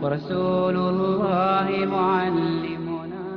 ورسول الله معلمنا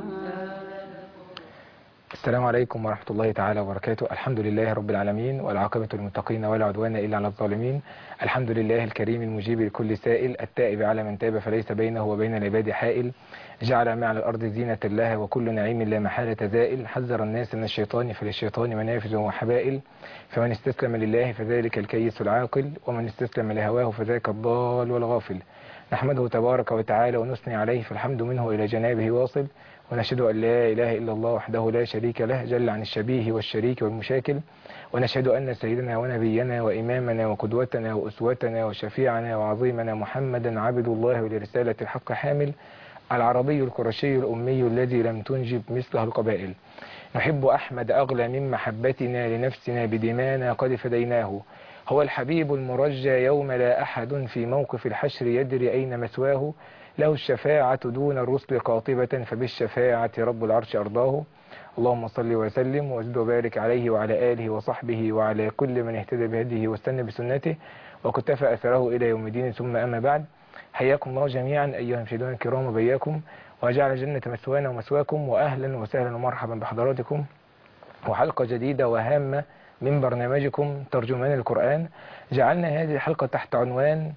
السلام عليكم ورحمة الله تعالى وبركاته الحمد لله رب العالمين والعاقبة للمتقين ولا عدوان إلا على الظالمين الحمد لله الكريم المجيب لكل سائل التائب على من تاب فليس بينه وبين العباد حائل جعل ما على الأرض زينة الله وكل نعيم لا محالة زائل حذر الناس من الشيطان فللشيطان منافذ وحبائل فمن استسلم لله فذلك الكيس العاقل ومن استسلم لهواه فذاك الضال والغافل نحمده تبارك وتعالى ونثني عليه فالحمد منه إلى جنابه واصل ونشهد أن لا إله إلا الله وحده لا شريك له جل عن الشبيه والشريك والمشاكل ونشهد أن سيدنا ونبينا وإمامنا وقدوتنا وأسوتنا وشفيعنا وعظيمنا محمدا عبد الله ولرسالة الحق حامل العربي القرشي الأمي الذي لم تنجب مثله القبائل نحب أحمد أغلى من محبتنا لنفسنا بدمانا قد فديناه هو الحبيب المرجى يوم لا أحد في موقف الحشر يدري أين مثواه له الشفاعة دون الرسل قاطبة فبالشفاعة رب العرش أرضاه اللهم صل وسلم وزد وبارك عليه وعلى آله وصحبه وعلى كل من اهتدى بهديه واستنى بسنته وكتفى أثره إلى يوم الدين ثم أما بعد حياكم الله جميعا أيها المشاهدون الكرام وبياكم وجعل جنة مثوانا ومثواكم وأهلا وسهلا ومرحبا بحضراتكم وحلقة جديدة وهامة من برنامجكم ترجمان القرآن جعلنا هذه الحلقة تحت عنوان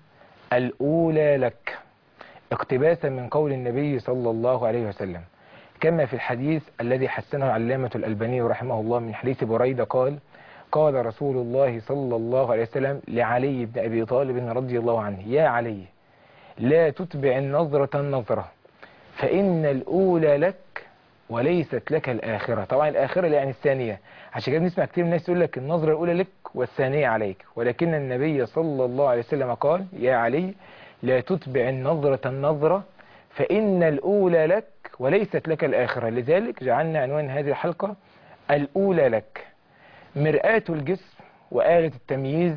الأولى لك اقتباسا من قول النبي صلى الله عليه وسلم كما في الحديث الذي حسنه العلامة الألباني رحمه الله من حديث بريدة قال قال رسول الله صلى الله عليه وسلم لعلي بن أبي طالب رضي الله عنه يا علي لا تتبع النظرة النظرة فإن الأولى لك وليست لك الآخرة طبعا الآخرة يعني الثانية عشان كده نسمع كتير من الناس يقول لك النظرة الأولى لك والثانية عليك ولكن النبي صلى الله عليه وسلم قال يا علي لا تتبع النظرة النظرة فإن الأولى لك وليست لك الآخرة لذلك جعلنا عنوان هذه الحلقة الأولى لك مرآة الجسم وآلة التمييز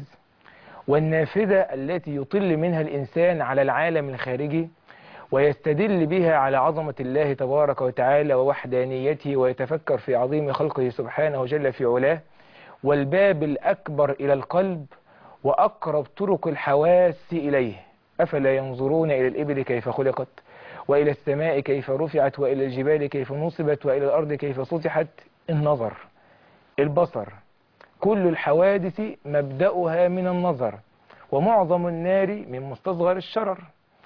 والنافذة التي يطل منها الإنسان على العالم الخارجي ويستدل بها على عظمة الله تبارك وتعالى ووحدانيته ويتفكر في عظيم خلقه سبحانه جل في علاه والباب الأكبر إلى القلب وأقرب طرق الحواس إليه أفلا ينظرون إلى الإبل كيف خلقت وإلى السماء كيف رفعت وإلى الجبال كيف نصبت وإلى الأرض كيف سطحت النظر البصر كل الحوادث مبدأها من النظر ومعظم النار من مستصغر الشرر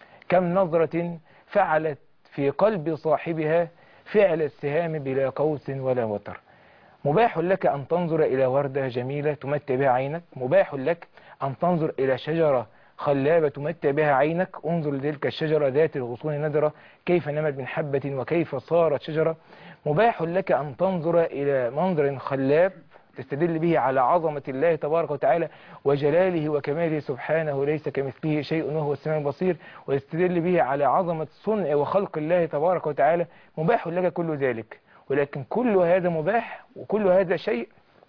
كم نظرة فعلت في قلب صاحبها فعل السهام بلا قوس ولا وتر مباح لك أن تنظر إلى وردة جميلة تمتع بها عينك مباح لك أن تنظر إلى شجرة خلابة تمتع بها عينك انظر لتلك الشجرة ذات الغصون ندرة كيف نمت من حبة وكيف صارت شجرة مباح لك أن تنظر إلى منظر خلاب تستدل به على عظمة الله تبارك وتعالى وجلاله وكماله سبحانه ليس كمثله شيء وهو السميع البصير ويستدل به على عظمة صنع وخلق الله تبارك وتعالى مباح لك كل ذلك ولكن كل هذا مباح وكل هذا شيء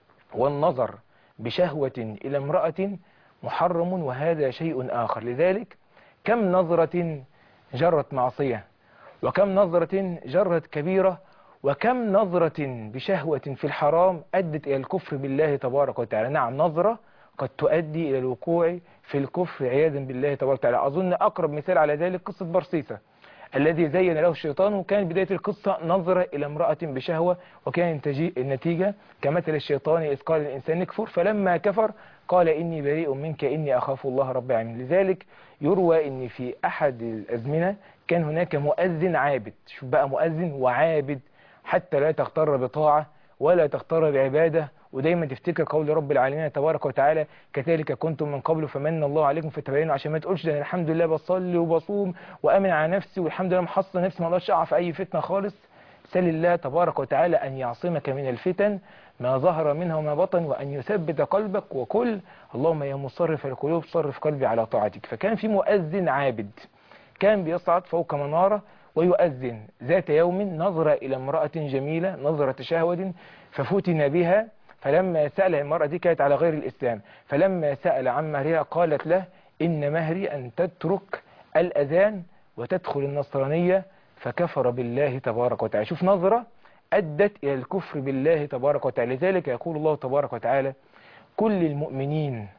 والنظر بشهوة إلى امرأة محرم وهذا شيء آخر لذلك كم نظرة جرت معصية وكم نظرة جرت كبيرة وكم نظرة بشهوة في الحرام أدت إلى الكفر بالله تبارك وتعالى نعم نظرة قد تؤدي إلى الوقوع في الكفر عياذا بالله تبارك وتعالى أظن أقرب مثال على ذلك قصة برصيسة الذي زين له الشيطان وكان بداية القصة نظرة إلى امرأة بشهوة وكان النتيجة كمثل الشيطان إذ قال الإنسان اكفر فلما كفر قال إني بريء منك إني أخاف الله رب العالمين لذلك يروى إن في أحد الأزمنة كان هناك مؤذن عابد شوف بقى مؤذن وعابد حتى لا تغتر بطاعة ولا تغتر بعبادة ودايما تفتكر قول رب العالمين تبارك وتعالى كذلك كنتم من قبل فمن الله عليكم فتبينوا عشان ما تقولش ده الحمد لله بصلي وبصوم وامن على نفسي والحمد لله محصن نفسي ما اقدرش اقع في اي فتنه خالص سل الله تبارك وتعالى ان يعصمك من الفتن ما ظهر منها وما بطن وان يثبت قلبك وكل اللهم يا مصرف القلوب صرف قلبي على طاعتك فكان في مؤذن عابد كان بيصعد فوق مناره ويؤذن ذات يوم نظر إلى امرأة جميلة نظرة شهوة ففتن بها فلما سأل المرأة دي كانت على غير الإسلام فلما سأل عن مهرها قالت له إن مهري أن تترك الأذان وتدخل النصرانية فكفر بالله تبارك وتعالى شوف نظرة أدت إلى الكفر بالله تبارك وتعالى لذلك يقول الله تبارك وتعالى كل المؤمنين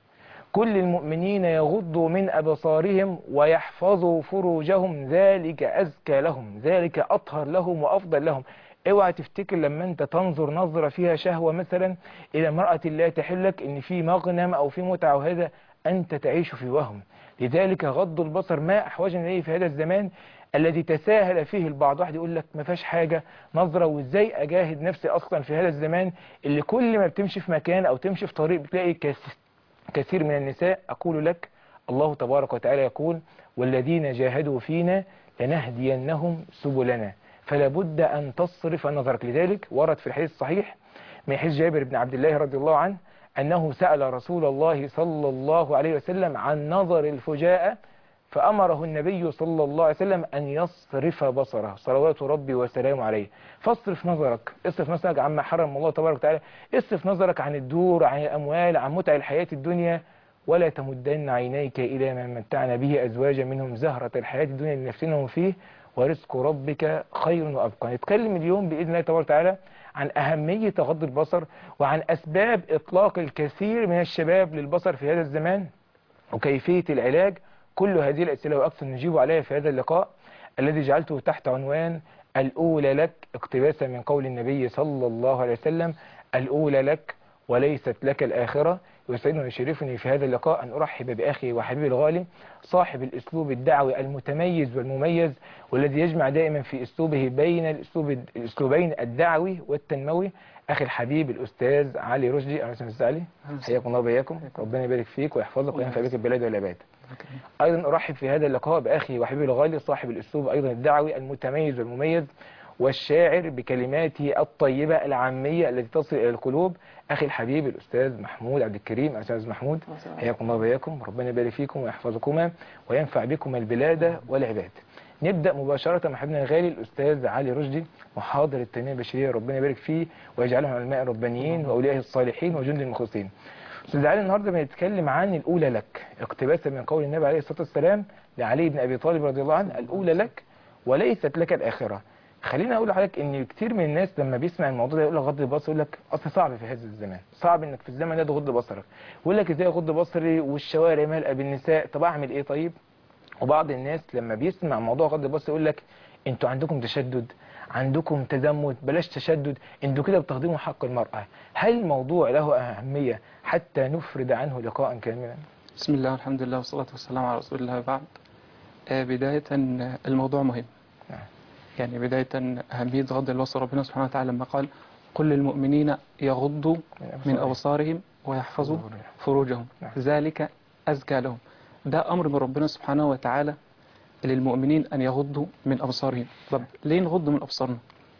كل المؤمنين يغضوا من أبصارهم ويحفظوا فروجهم ذلك أزكى لهم ذلك أطهر لهم وأفضل لهم اوعى تفتكر لما انت تنظر نظرة فيها شهوة مثلا الى امرأة لا تحلك ان في مغنم او في متعة وهذا انت تعيش في وهم لذلك غض البصر ما احوجنا اليه في هذا الزمان الذي تساهل فيه البعض واحد يقول لك ما فيهاش حاجة نظرة وازاي اجاهد نفسي اصلا في هذا الزمان اللي كل ما بتمشي في مكان او تمشي في طريق بتلاقي كس- كثير من النساء اقول لك الله تبارك وتعالى يقول والذين جاهدوا فينا لنهدينهم سبلنا فلا بد أن تصرف نظرك لذلك ورد في الحديث الصحيح من حديث جابر بن عبد الله رضي الله عنه أنه سأل رسول الله صلى الله عليه وسلم عن نظر الفجاءة فأمره النبي صلى الله عليه وسلم أن يصرف بصره صلوات ربي وسلامه عليه فاصرف نظرك اصرف نظرك عما حرم الله تبارك وتعالى اصرف نظرك عن الدور عن الأموال عن متع الحياة الدنيا ولا تمدن عينيك إلى ما متعنا به أزواجا منهم زهرة الحياة الدنيا لنفسهم فيه ورزق ربك خير وأبقى نتكلم اليوم بإذن الله تبارك وتعالى عن أهمية غض البصر وعن أسباب إطلاق الكثير من الشباب للبصر في هذا الزمان وكيفية العلاج كل هذه الأسئلة وأكثر نجيب عليها في هذا اللقاء الذي جعلته تحت عنوان الأولى لك اقتباسا من قول النبي صلى الله عليه وسلم الأولى لك وليست لك الآخرة ويسعدني ويشرفني في هذا اللقاء أن أرحب بأخي وحبيبي الغالي صاحب الأسلوب الدعوي المتميز والمميز والذي يجمع دائما في أسلوبه بين الأسلوب الأسلوبين الدعوي والتنموي أخي الحبيب الأستاذ علي رشدي أهلا وسهلا أستاذ علي حياكم الله وبياكم ربنا يبارك فيك ويحفظك وينفع بك البلاد والعباد أيضا أرحب في هذا اللقاء بأخي وحبيبي الغالي صاحب الأسلوب أيضا الدعوي المتميز والمميز والشاعر بكلماته الطيبة العامية التي تصل إلى القلوب أخي الحبيب الأستاذ محمود عبد الكريم أستاذ محمود حياكم الله وبياكم ربنا يبارك فيكم ويحفظكما وينفع بكم البلاد والعباد نبدأ مباشرة مع حبيبنا الغالي الأستاذ علي رشدي محاضر التنمية البشرية ربنا يبارك فيه ويجعلهم علماء ربانيين وأولياء الصالحين وجند المخلصين أستاذ علي النهاردة بنتكلم عن الأولى لك اقتباسا من قول النبي عليه الصلاة والسلام لعلي بن أبي طالب رضي الله عنه الأولى لك وليست لك الآخرة خليني اقول لحضرتك ان كتير من الناس لما بيسمع الموضوع ده يقول لك غض البصر يقول لك اصل صعب في هذا الزمان صعب انك في الزمن ده تغض بصرك يقول لك ازاي اغض بصري والشوارع مالئه بالنساء طب اعمل ايه طيب وبعض الناس لما بيسمع موضوع غض البصر يقول لك انتوا عندكم تشدد عندكم تزمت بلاش تشدد انتوا كده بتهضموا حق المرأة هل الموضوع له أهمية حتى نفرد عنه لقاء كاملا بسم الله والحمد لله والصلاة والسلام على رسول الله بعد آه، بداية آه، الموضوع مهم نعم. يعني بداية أهمية غض البصر ربنا سبحانه وتعالى لما قال كل للمؤمنين يغضوا من أبصارهم ويحفظوا فروجهم نعم. ذلك أزكى لهم ده أمر من ربنا سبحانه وتعالى للمؤمنين أن يغضوا من أبصارهم طب ليه نغض من أبصارنا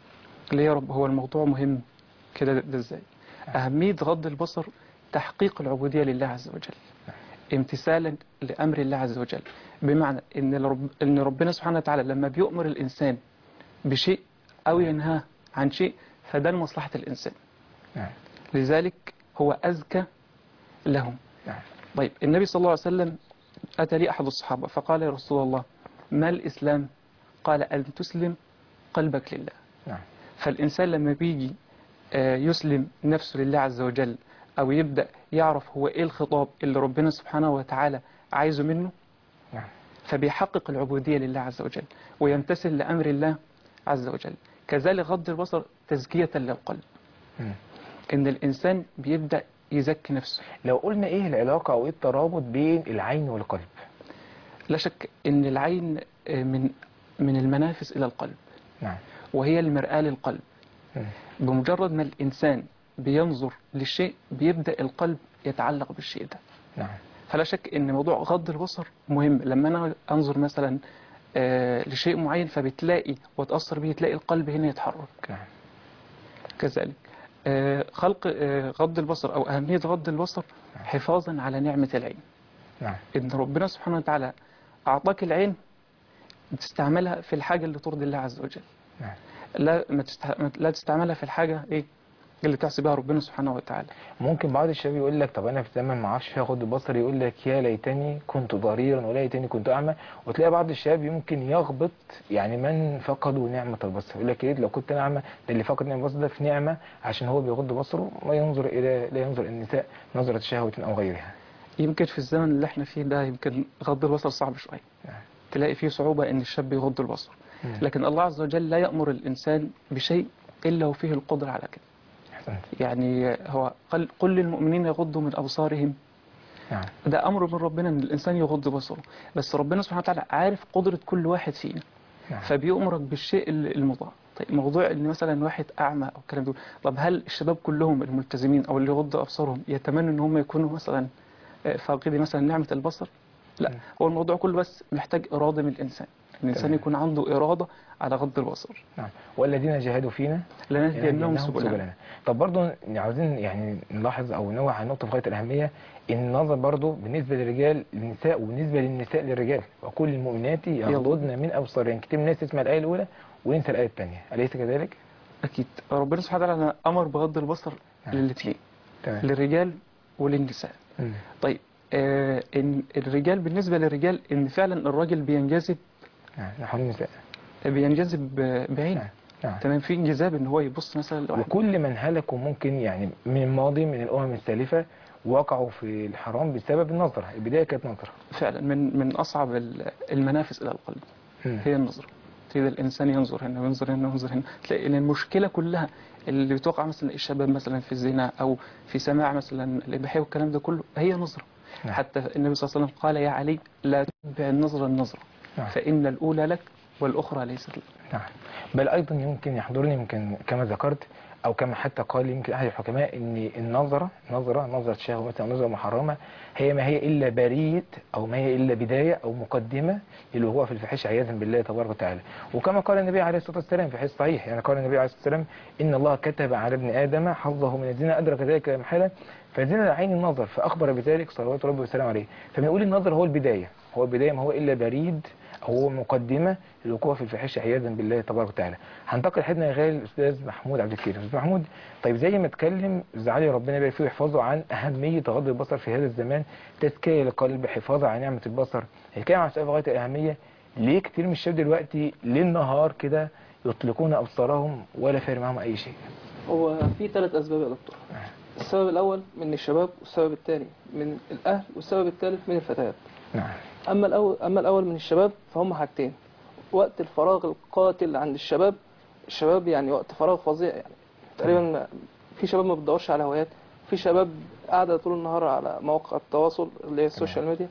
ليه يا رب هو الموضوع مهم كده ده- ده إزاي أهمية غض البصر تحقيق العبودية لله عز وجل امتثالا لأمر الله عز وجل بمعنى إن, الرب إن ربنا سبحانه وتعالى لما بيؤمر الإنسان بشيء أو ينهاه عن شيء فده لمصلحة الإنسان نعم. لذلك هو أزكى لهم نعم. طيب النبي صلى الله عليه وسلم أتى لي أحد الصحابة فقال يا رسول الله ما الإسلام قال أن تسلم قلبك لله نعم. فالإنسان لما بيجي آه، يسلم نفسه لله عز وجل أو يبدأ يعرف هو إيه الخطاب اللي ربنا سبحانه وتعالى عايزه منه نعم. فبيحقق العبودية لله عز وجل ويمتثل لأمر الله عز وجل كذلك غض البصر تزكية للقلب مم. إن الإنسان بيبدأ يزكي نفسه لو قلنا ايه العلاقة او ايه الترابط بين العين والقلب لا شك إن العين آه، من من المنافس إلى القلب نعم وهي المرآة للقلب مم. بمجرد ما الإنسان بينظر للشيء بيبدأ القلب يتعلق بالشيء ده نعم فلا شك ان موضوع غض البصر مهم لما انا انظر مثلا آه، لشيء معين فبتلاقي وتأثر به تلاقي القلب هنا يتحرك نعم كذلك آه، خلق آه، غض البصر او اهمية غض البصر حفاظا على نعمة العين نعم ان ربنا سبحانه وتعالى اعطاك العين تستعملها في الحاجة اللي ترضي الله عز وجل نعم. لا ما تست... ما- لا تستعملها في الحاجة ايه اللي تعصي بها ربنا سبحانه وتعالى ممكن بعض الشباب يقول لك طب انا في زمن ما اعرفش اخد البصر يقول لك يا ليتني كنت ضريرا ولا ليتني كنت اعمى وتلاقي بعض الشباب يمكن يغبط يعني من فقدوا نعمه البصر يقول لك يا ريت لو كنت انا اعمى ده اللي فقد نعمه البصر ده في نعمه عشان هو بيغض بصره ما ينظر الى لا ينظر الى النساء نظره شهوه او غيرها يمكن في الزمن اللي احنا فيه ده يمكن غض البصر صعب شوية نعم. تلاقي فيه صعوبة ان الشاب يغض البصر مم. لكن الله عز وجل لا يأمر الإنسان بشيء إلا وفيه القدرة على كده احسنت يعني هو قل, قل للمؤمنين يغضوا من أبصارهم نعم ده أمر من ربنا إن الإنسان يغض بصره بس ربنا سبحانه وتعالى عارف قدرة كل واحد فينا نعم فبيأمرك بالشيء ال- المطاع طيب موضوع ان مثلا واحد اعمى او الكلام ده طب هل الشباب كلهم الملتزمين او اللي يغضوا ابصارهم يتمنوا ان هم يكونوا مثلا آه، فاقدي مثلا نعمه البصر لا مم. هو الموضوع كله بس محتاج اراده من الانسان الانسان تمام. يكون عنده اراده على غض البصر نعم والذين جاهدوا فينا لنهدينهم يهدينهم سبلنا سبلنا طب برضو عاوزين يعني نلاحظ او ننوه على نقطه في غايه الاهميه ان النظر برضو بالنسبه للرجال للنساء وبالنسبه للنساء للرجال وكل المؤمنات يغضضن من ابصارهن كتير من الناس تسمع الايه الاولى وينسى الايه الثانيه اليس كذلك؟ اكيد ربنا سبحانه وتعالى امر بغض البصر نعم. للاثنين تمام للرجال وللنساء مم. طيب آه ان الرجال بالنسبه للرجال ان فعلا الراجل بينجذب نعم نحو النساء بينجذب آه، بعينه نعم نعم تمام في انجذاب ان هو يبص مثلا لواحد وكل من هلكوا ممكن يعني من الماضي من الامم السالفه وقعوا في الحرام بسبب النظره البدايه كانت نظره فعلا من من اصعب ال- المنافس الى القلب مم. هي النظره تريد الانسان ينظر هنا وينظر هنا وينظر هنا تلاقي ان المشكله كلها اللي بتوقع مثلا الشباب مثلا في الزنا او في سماع مثلا الاباحيه والكلام ده كله هي نظره نعم. حتى النبي صلى الله عليه وسلم قال يا علي لا تتبع النظره النظره نعم. فان الاولى لك والاخرى ليست لك نعم بل ايضا يمكن يحضرني يمكن كما ذكرت او كما حتى قال يمكن احد الحكماء ان النظره نظره نظره شهوه مثلا نظره محرمه هي ما هي الا بريه او ما هي الا بدايه او مقدمه للوقوع في الفحش عياذا بالله تبارك وتعالى وكما قال النبي عليه الصلاه والسلام في حديث صحيح يعني قال النبي عليه الصلاه والسلام ان الله كتب على ابن ادم حظه من الزنا ادرك ذلك محالا فالزنا العين النظر فاخبر بذلك صلوات ربي وسلامه عليه فبنقول النظر هو البدايه هو البدايه ما هو الا بريد أو هو مقدمة للوقوع في الفاحشة عياذا بالله تبارك وتعالى هنتقل حدنا يا غالي الأستاذ محمود عبد الكريم أستاذ محمود طيب زي ما اتكلم زعلي ربنا يبارك فيه ويحفظه عن أهمية غض البصر في هذا الزمان تزكية للقلب حفاظا على نعمة البصر هيتكلم عن سؤال في غاية الأهمية ليه كتير من الشباب دلوقتي ليل نهار كده يطلقون أبصارهم ولا فارق معاهم أي شيء هو في ثلاث اسباب يا دكتور السبب الاول من الشباب والسبب الثاني من الاهل والسبب الثالث من الفتيات نعم اما الاول اما الاول من الشباب فهم حاجتين وقت الفراغ القاتل عند الشباب الشباب يعني وقت فراغ فظيع يعني تقريبا ما- في شباب ما بتدورش على هوايات في شباب قاعده طول النهار على مواقع التواصل اللي هي السوشيال ميديا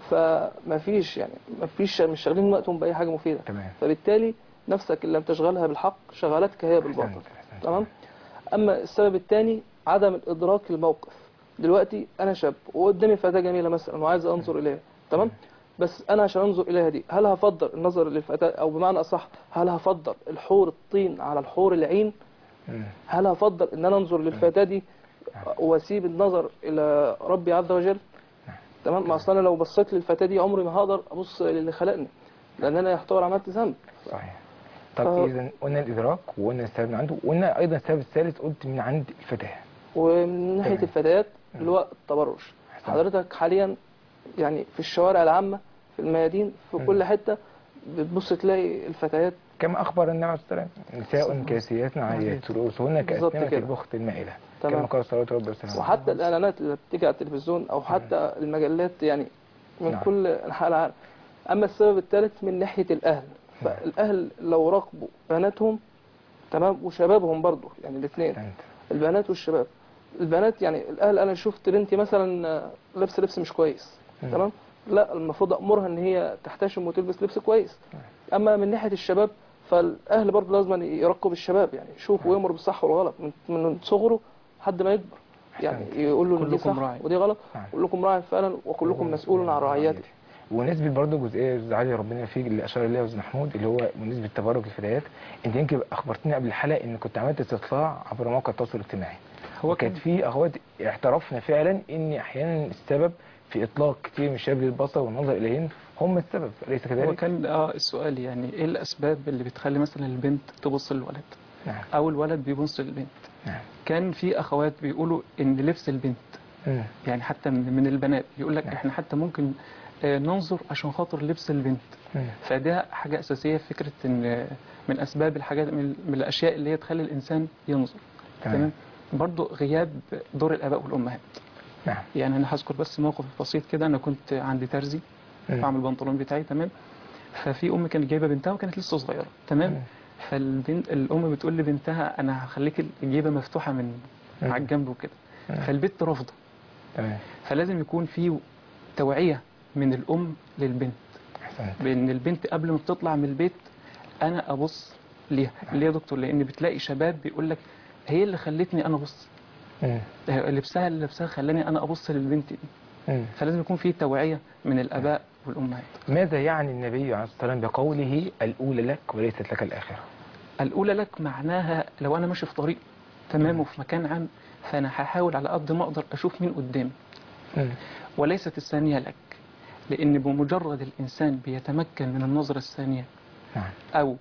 فما فيش يعني ما فيش مش شاغلين وقتهم باي حاجه مفيده تمام فبالتالي نفسك اللي لم تشغلها بالحق شغلتك هي بالباطل أحسنت، أحسنت. تمام اما السبب الثاني عدم الادراك للموقف دلوقتي انا شاب وقدامي فتاه جميله مثلا وعايز انظر اليها تمام بس انا عشان انظر اليها دي هل هفضل النظر للفتاه او بمعنى اصح هل هفضل الحور الطين على الحور العين مم. هل هفضل ان انا انظر للفتاه دي واسيب النظر الى ربي عز وجل تمام ما اصل انا لو بصيت للفتاه دي عمري ما هقدر ابص للي خلقني لان انا يعتبر عملت ذنب صحيح طب فهو- إذا قلنا الإدراك وقلنا السبب من عنده وقلنا أيضا السبب الثالث قلت من عند الفتاة ومن ناحيه تمام. الفتيات اللي هو التبرج أحسنت. حضرتك حاليا يعني في الشوارع العامه في الميادين في مم. كل حته بتبص تلاقي الفتيات كما أخبر النبي عليه الصلاة والسلام نساء كاسيات عاريات رؤوسهن بالظبط كأسنمة كده. البخت المائلة تمام. كما قال صلى الله عليه وسلم وحتى الاعلانات اللي بتيجي على التلفزيون او حتى المجلات يعني من نعم. كل انحاء العالم اما السبب الثالث من ناحيه الاهل نعم. فالاهل لو راقبوا بناتهم تمام وشبابهم برضو يعني الاثنين أحسنت. البنات والشباب البنات يعني الاهل انا شفت بنتي مثلا آه، لابسه لبس مش كويس مم. تمام لا المفروض امرها ان هي تحتشم وتلبس لبس كويس اما من ناحيه الشباب فالاهل برضه لازم يراقبوا الشباب يعني يشوف ويامر بالصح والغلط من, من صغره لحد ما يكبر يعني أحسنت. يقول له ان دي كلكم صح راعي. ودي غلط نعم. كلكم راع فعلا وكلكم مسؤول عن رعيته ونسبة برضه جزئية زعلي ربنا فيه اللي أشار إليها أستاذ محمود اللي هو بالنسبة لتبرج الفتيات أنت يمكن أخبرتني قبل الحلقة إن كنت عملت استطلاع عبر مواقع التواصل الاجتماعي هو وكانت كان في أخوات اعترفنا فعلا إن أحيانا السبب في إطلاق كتير من الشباب للبصر والنظر إليهن هم السبب أليس هو كذلك؟ كان اه السؤال يعني ايه الاسباب اللي بتخلي مثلا البنت تبص للولد نعم او الولد بيبص للبنت نعم كان في اخوات بيقولوا ان لبس البنت مم. يعني حتى من من البنات يقول لك نعم. احنا حتى ممكن آه، ننظر عشان خاطر لبس البنت مم. فده حاجة أساسية في فكرة إن آه، من أسباب الحاجات من, من الأشياء اللي هي تخلي الإنسان ينظر تمام. تمام برضو غياب دور الآباء والأمهات نعم يعني انا هذكر بس موقف بسيط كده انا كنت عندي ترزي مم. بعمل البنطلون بتاعي تمام ففي ام كانت جايبه بنتها وكانت لسه صغيره تمام مم. فالبنت الام بتقول لبنتها انا هخليك الجيبه مفتوحه من مم. على الجنب وكده مم. فالبنت رافضه تمام فلازم يكون في توعيه من الام للبنت احسنت بان البنت قبل ما بتطلع من البيت انا ابص ليها ليه يا دكتور لان بتلاقي شباب بيقول لك هي اللي خلتني انا ابص مم. لبسها اللي لبسها خلاني انا ابص للبنت دي مم. فلازم يكون في توعيه من الاباء والامهات ماذا يعني النبي عليه الصلاة والسلام بقوله الأولى لك وليست لك الآخرة الاولى لك معناها لو انا ماشي في طريق تمام وفي مكان عام فانا هحاول على قد ما اقدر اشوف مين قدامي مم. وليست الثانيه لك لان بمجرد الانسان بيتمكن من النظره الثانيه نعم او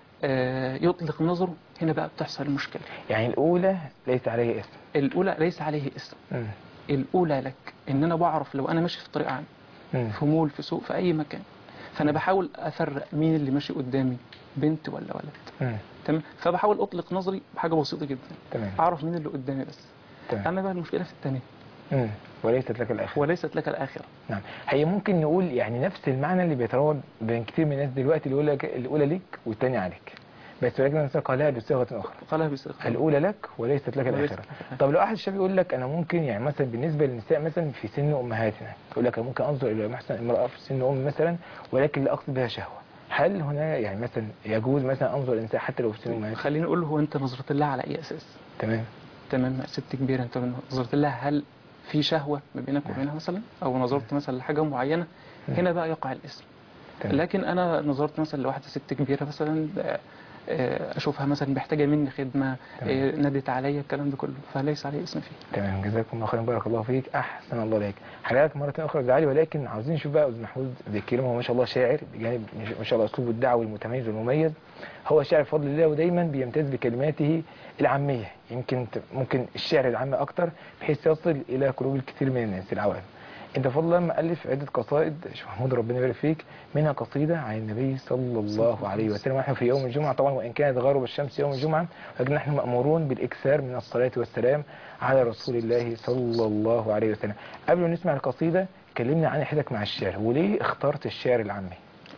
آه، يطلق نظره هنا بقى بتحصل المشكله يعني الأولى ليس عليه اسم الاولى ليس عليه اسم مم. الاولى لك ان انا بعرف لو انا ماشي في طريق عام مم. في مول في سوق في اي مكان فانا بحاول افرق مين اللي ماشي قدامي بنت ولا ولد مم. تمام فبحاول اطلق نظري بحاجه بسيطه جدا تمام اعرف مين اللي قدامي بس تمام اما بقى المشكله في الثانيه مم. وليست لك الآخرة وليست لك الاخره نعم هي ممكن نقول يعني نفس المعنى اللي بيتراود بين كتير من الناس دلوقتي الأولى لك الأولى ليك والثانية عليك بس ولكن الناس قالها بصيغة أخرى قالها بصيغه الأولى لك وليست لك وليست الآخرة لك الآخرة. طب لو أحد الشباب يقول لك أنا ممكن يعني مثلا بالنسبة للنساء مثلا في سن أمهاتنا يقول لك أنا ممكن أنظر إلى محسن امرأة في سن أم مثلا ولكن لا أقصد بها شهوة هل هنا يعني مثلا يجوز مثلا أنظر الإنسان حتى لو في سن أمهاتنا خليني اقول هو انت نظرت لها على اي اساس تمام تمام ست كبيره انت نظرت لها هل في شهوه ما بينك وبينها مثلا او نظرت مثلا لحاجه معينه هنا بقى يقع الاسم تمام لكن انا نظرت مثلا لواحده ست كبيره مثلا آه، آه، اشوفها مثلا محتاجه مني خدمه آه، نادت عليا الكلام ده كله فليس عليه اسم فيه تمام جزاكم الله خيرا بارك الله فيك احسن الله عليك حضرتك مره اخرى يا علي ولكن عاوزين نشوف بقى استاذ محمود ذي الكريم هو ما شاء الله شاعر بجانب ما شاء الله اسلوبه الدعوي المتميز والمميز هو شاعر بفضل الله ودايما بيمتاز بكلماته العاميه يمكن ت- ممكن الشعر العامي اكتر بحيث يصل الى قلوب الكثير من الناس العوام انت بفضل الله مؤلف عده قصائد شيخ محمود ربنا يبارك فيك منها قصيده عن النبي صلى الله عليه وسلم ونحن في يوم الجمعه طبعا وان كانت غرب الشمس يوم الجمعه ولكن نحن مامورون بالاكثار من الصلاه والسلام على رسول الله صلى الله عليه وسلم قبل ما نسمع القصيده كلمنا عن حياتك مع الشعر وليه اخترت الشعر العامي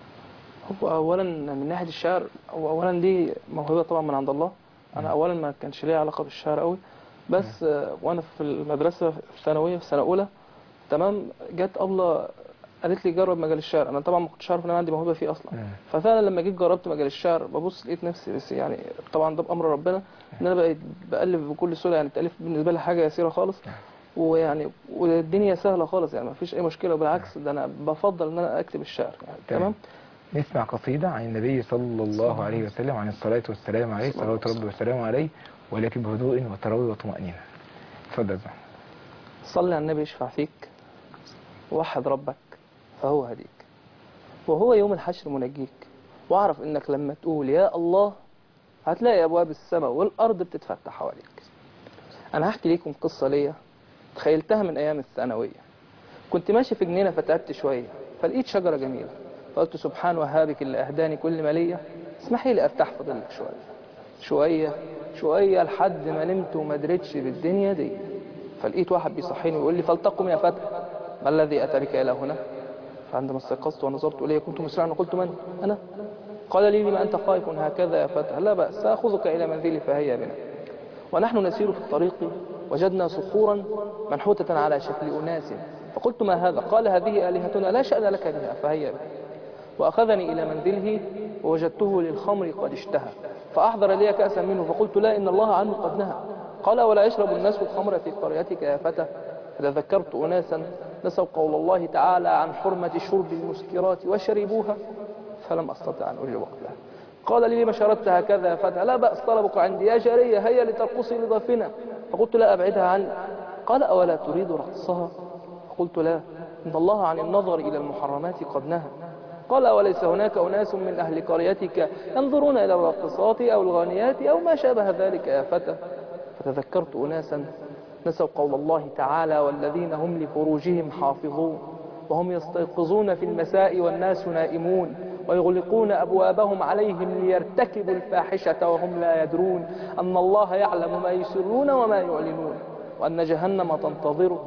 هو اولا من ناحيه الشعر هو اولا دي موهبه طبعا من عند الله انا اولا ما كانش ليا علاقه بالشعر قوي بس آه، وانا في المدرسه في الثانويه في سنه اولى تمام جت ابله قالت لي جرب مجال الشعر انا طبعا ما كنتش عارف ان انا عندي موهبه فيه اصلا مم. ففعلا لما جيت جربت مجال الشعر ببص لقيت نفسي بس يعني طبعا ده بامر ربنا ان انا بقيت بالف بكل سهوله يعني التاليف بالنسبه لي حاجه يسيره خالص ويعني والدنيا سهله خالص يعني ما فيش اي مشكله بالعكس ده انا بفضل ان انا اكتب الشعر يعني تمام. تمام نسمع قصيدة عن النبي صلى الله عليه وسلم عن الصلاة والسلام عليه صلوات ربي والسلام عليه ولكن بهدوء وتروي وطمأنينة اتفضل يا زلمة. صلي على النبي يشفع فيك وحد ربك فهو هديك وهو يوم الحشر منجيك واعرف انك لما تقول يا الله هتلاقي ابواب السماء والارض بتتفتح حواليك انا هحكي ليكم قصه ليا تخيلتها من ايام الثانويه كنت ماشي في جنينه فتعبت شويه فلقيت شجره جميله فقلت سبحان وهابك اللي اهداني كل ما ليا اسمحي لي ارتاح في ظلك شويه شويه شويه لحد ما نمت وما دريتش بالدنيا دي فلقيت واحد بيصحيني ويقول لي فلتقم يا فتى ما الذي اتى بك الى هنا فعندما استيقظت ونظرت اليه كنت مسرعا وقلت من انا قال لي لما انت خائف هكذا يا فتى لا باس ساخذك الى منزلي فهيا بنا ونحن نسير في الطريق وجدنا صخورا منحوتة على شكل أناس فقلت ما هذا قال هذه آلهتنا لا شأن لك بها فهيا بنا وأخذني إلى منزله ووجدته للخمر قد اشتهى فأحضر لي كأسا منه فقلت لا إن الله عنه قد نهى قال ولا يشرب الناس الخمر في قريتك يا فتى فتذكرت أناسا نسوا قول الله تعالى عن حرمة شرب المسكرات وشربوها فلم أستطع أن أجيب وقتها قال لي لما شردت هكذا يا فتى لا بأس طلبك عندي يا جارية هيا لترقصي لضيفنا فقلت لا أبعدها عني قال أولا تريد رقصها فقلت لا إن الله عن النظر إلى المحرمات قد نهى قال وليس هناك أناس من أهل قريتك ينظرون إلى الراقصات أو الغانيات أو ما شابه ذلك يا فتى فتذكرت أناسا نسوا قول الله تعالى والذين هم لفروجهم حافظون وهم يستيقظون في المساء والناس نائمون ويغلقون أبوابهم عليهم ليرتكبوا الفاحشة وهم لا يدرون أن الله يعلم ما يسرون وما يعلنون وأن جهنم تنتظرهم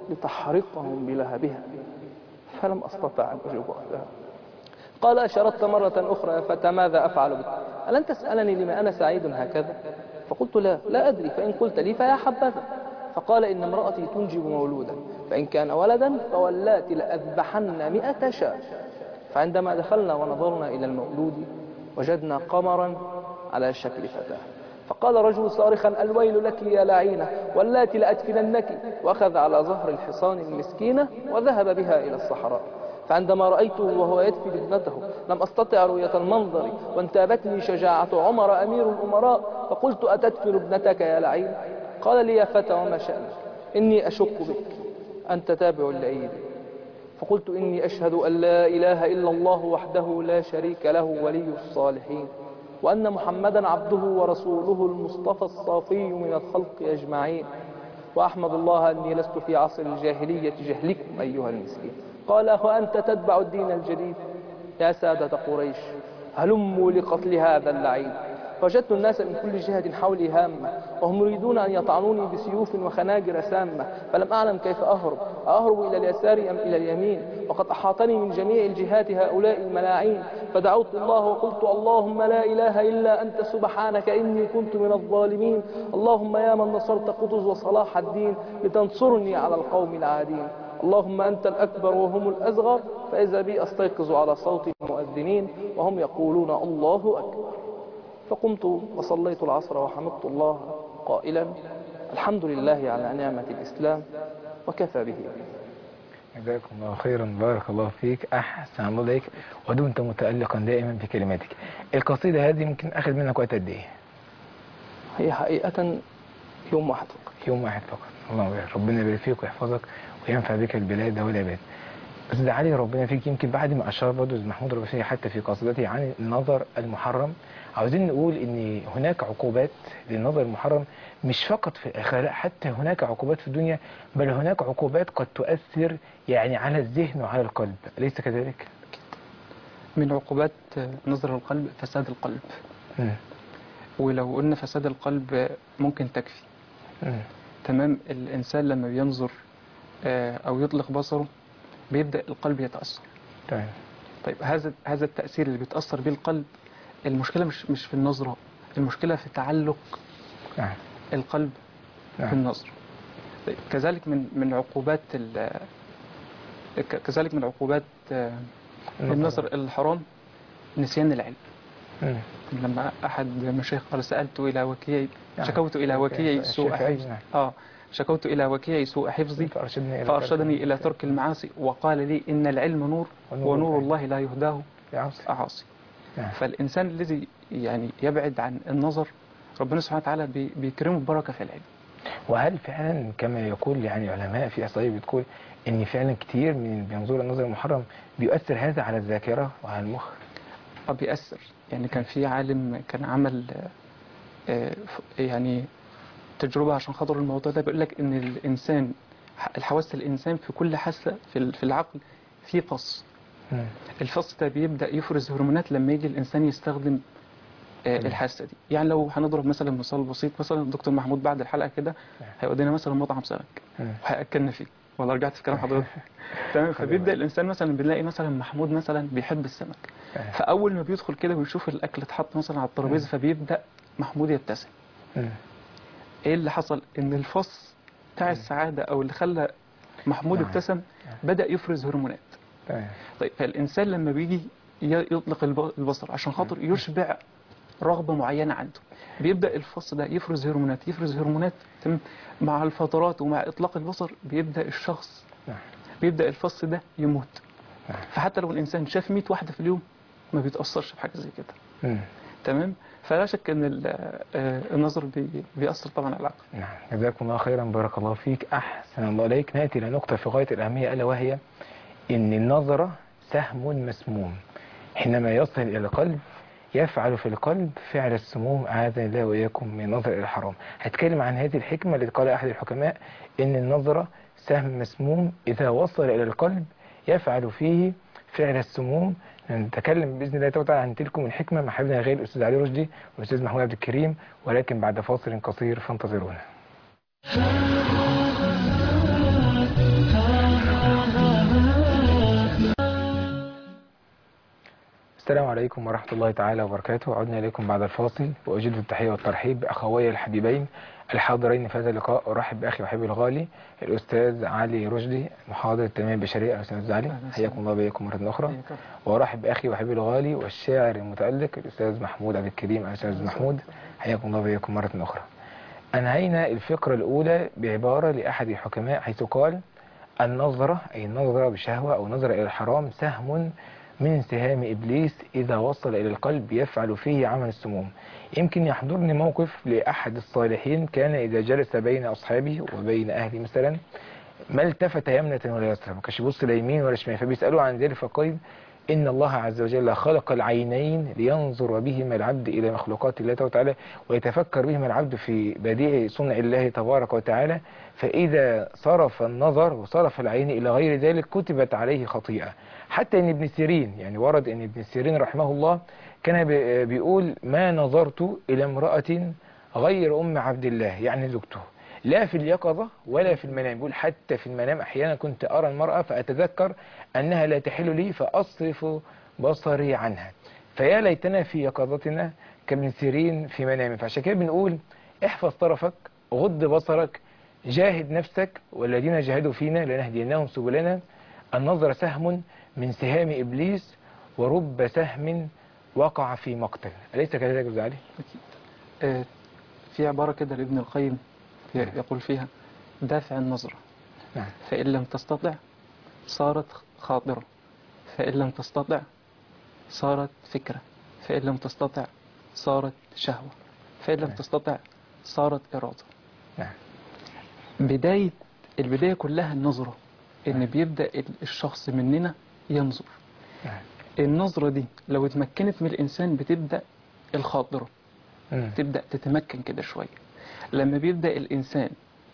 لتحرقهم بلهبها فلم أستطع أن أجيب وقتها قال أشردت مرة أخرى يا فتى ماذا أفعل بك ألن تسألني لما أنا سعيد هكذا فقلت لا لا أدري فإن قلت لي فيا حبذا فقال إن امرأتي تنجب مولودا فإن كان ولدا فولاتي لأذبحن مئة شاة فعندما دخلنا ونظرنا إلى المولود وجدنا قمرا على شكل فتاة فقال رجل صارخا الويل لك يا لعينة واللاتي لأدفننك وأخذ على ظهر الحصان المسكينة وذهب بها إلى الصحراء فعندما رأيته وهو يدفن ابنته لم أستطع رؤية المنظر وانتابتني شجاعة عمر أمير الأمراء فقلت أتدفن ابنتك يا لعين قال لي يا فتى وما شأنك إني أشك بك أنت تابع لأيدي فقلت إني أشهد أن لا إله إلا الله وحده لا شريك له ولي الصالحين وأن محمدا عبده ورسوله المصطفى الصافي من الخلق أجمعين وأحمد الله أني لست في عصر الجاهلية جهلكم أيها المسكين قال وأنت تتبع الدين الجديد يا سادة قريش هلموا لقتل هذا اللعين فوجدت الناس من كل جهة حولي هامة وهم يريدون أن يطعنوني بسيوف وخناجر سامة فلم أعلم كيف أهرب أهرب إلى اليسار أم إلى اليمين وقد أحاطني من جميع الجهات هؤلاء الملاعين فدعوت الله وقلت اللهم لا إله إلا أنت سبحانك إني كنت من الظالمين اللهم يا من نصرت قطز وصلاح الدين لتنصرني على القوم العادين اللهم أنت الأكبر وهم الأصغر فإذا بي أستيقظ على صوت المؤذنين وهم يقولون الله أكبر فقمت وصليت العصر وحمدت الله قائلا الحمد لله على نعمة الإسلام وكفى به جزاكم الله خيرا بارك الله فيك أحسن الله إليك ودمت متألقا دائما في كلماتك القصيدة هذه ممكن أخذ منك وقت قد إيه؟ هي حقيقة يوم واحد فقط يوم واحد فقط الله يبارك ربنا يبارك فيك ويحفظك وينفع بك البلاد والعباد أستاذ علي ربنا فيك يمكن بعد ما أشار برضه محمود الرفيعي حتى في قصيدته عن النظر المحرم عاوزين نقول ان هناك عقوبات للنظر المحرم مش فقط في الاخره لا حتى هناك عقوبات في الدنيا بل هناك عقوبات قد تؤثر يعني على الذهن وعلى القلب اليس كذلك؟ من عقوبات نظر القلب فساد القلب مم. ولو قلنا فساد القلب ممكن تكفي مم. تمام الإنسان لما بينظر آه، أو يطلق بصره بيبدأ القلب يتأثر تمام طيب هذا هذا التأثير اللي بيتأثر بيه القلب المشكلة مش مش في النظرة المشكلة في تعلق نعم القلب في نعم النظر طيب كذلك من من عقوبات ال- ك- كذلك من عقوبات آه، النظر الحرام نسيان العلم مم. لما أحد المشايخ قال سألت إلى وكيع نعم. شكوت إلى وكيع سوء الشافعي، حفظي نعم. آه شكوت إلى وكيع سوء حفظي فأرشدني إلى فأرشدني إلى ترك المعاصي وقال لي إن العلم نور ونور ونور الله. الله لا يهداه العصر أعاصي نعم. فالإنسان الذي يعني يبعد عن النظر ربنا سبحانه وتعالى بي- بيكرمه ببركة في العلم وهل فعلا كما يقول يعني علماء في إحصائية بتقول ان فعلا كتير من اللي بينظروا النظر المحرم بيؤثر هذا على الذاكرة وعلى المخ آه بيأثر يعني كان في عالم كان عمل آه، آه، ف- يعني تجربة عشان خاطر الموضوع ده بيقول لك إن الإنسان ح- الحواس الإنسان في كل حاسة في ال- في العقل في فص مم. الفص ده بيبدأ يفرز هرمونات لما يجي الإنسان يستخدم آه، مم. الحاسة دي يعني لو هنضرب مثلا مثال بسيط مثلا الدكتور محمود بعد الحلقة كده هيودينا مثلا مطعم سمك مم. وهيأكلنا فيه والله رجعت في كلام حضرتك تمام فبيبدأ الإنسان مثلا بنلاقي مثلا محمود مثلا بيحب السمك آه. فأول ما بيدخل كده ويشوف الأكل اتحط مثلا على الترابيزة فبيبدأ محمود يبتسم مم. ايه اللي حصل ان الفص بتاع السعادة او اللي خلى محمود نعم. ابتسم بدأ يفرز هرمونات تمام طيب فالإنسان لما بيجي ي- يطلق الب- البصر عشان خاطر يشبع رغبة معينة عنده بيبدأ الفص ده يفرز هرمونات يفرز هرمونات تمام مع الفترات ومع إطلاق البصر بيبدأ الشخص نعم. بيبدأ الفص ده يموت نعم. فحتى لو الإنسان شاف 100 واحدة في اليوم ما بيتأثرش بحاجة زي كده مم. تمام فلا شك ان ال- آه، النظر بي- بيأثر طبعا على العقل نعم جزاكم الله خيرا بارك الله فيك أحسن الله إليك نأتي إلى نقطة في غاية الأهمية ألا وهي إن النظرة سهم مسموم حينما يصل إلى القلب يفعل في القلب فعل السموم أعاذنا الله وإياكم من النظر إلى الحرام هتكلم عن هذه الحكمة التي قال أحد الحكماء إن النظرة سهم مسموم إذا وصل إلى القلب يفعل فيه فعل السموم نتكلم بإذن الله تعالى عن تلكم الحكمة مع حبيبنا غير الأستاذ علي رشدي والأستاذ محمود عبد الكريم ولكن بعد فاصل قصير فانتظرونا السلام عليكم ورحمة الله تعالى وبركاته عدنا إليكم بعد الفاصل وأجد التحية والترحيب بأخوي الحبيبين الحاضرين في هذا اللقاء أرحب بأخي وحبيبي الغالي الأستاذ علي رشدي محاضر التنمية البشرية أستاذ علي أهلا وسهلا. حياكم الله بيكم مرة أخرى حياك الله. وأرحب بأخي وحبيبي الغالي والشاعر المتألق الأستاذ محمود عبد الكريم الأستاذ محمود حياكم الله بيكم مرة أخرى أنهينا الفقرة الأولى بعبارة لأحد الحكماء حيث قال النظرة أي النظرة بشهوة أو نظرة إلى الحرام سهم من سهام إبليس إذا وصل إلى القلب يفعل فيه عمل السموم يمكن يحضرني موقف لأحد الصالحين كان إذا جلس بين أصحابه وبين أهله مثلا ما التفت يمنة ولا يسرى ما كانش يبص لا يمين ولا شمال فبيسألوا عن ذلك فقال إن الله عز وجل خلق العينين لينظر بهما العبد إلى مخلوقات الله وتعالى ويتفكر بهما العبد في بديع صنع الله تبارك وتعالى فإذا صرف النظر وصرف العين إلى غير ذلك كتبت عليه خطيئة حتى إن ابن سيرين يعني ورد إن ابن سيرين رحمه الله كان بي- بيقول ما نظرت إلى امرأة غير أم عبد الله يعني زوجته لا في اليقظة ولا في المنام بيقول حتى في المنام أحيانا كنت أرى المرأة فأتذكر أنها لا تحل لي فأصرف بصري عنها فيا ليتنا في يقظتنا كابن سيرين في منامه فعشان كده بنقول احفظ طرفك غض بصرك جاهد نفسك والذين جاهدوا فينا لنهدينهم سبلنا النظر سهم من سهام إبليس ورب سهم وقع في مقتل أليس كذلك يا أستاذ علي؟ آه، في عبارة كده لابن القيم ي- يقول فيها دافع النظرة نعم فإن لم تستطع صارت خاطرة فإن لم تستطع صارت فكرة فإن لم تستطع صارت شهوة فإن لم نعم. تستطع صارت إرادة نعم بداية البداية كلها النظرة إن بيبدأ ال- الشخص مننا ينظر نعم النظرة دي لو اتمكنت من الإنسان بتبدأ الخاطرة مم. تبدأ تتمكن كده شوية لما بيبدأ الإنسان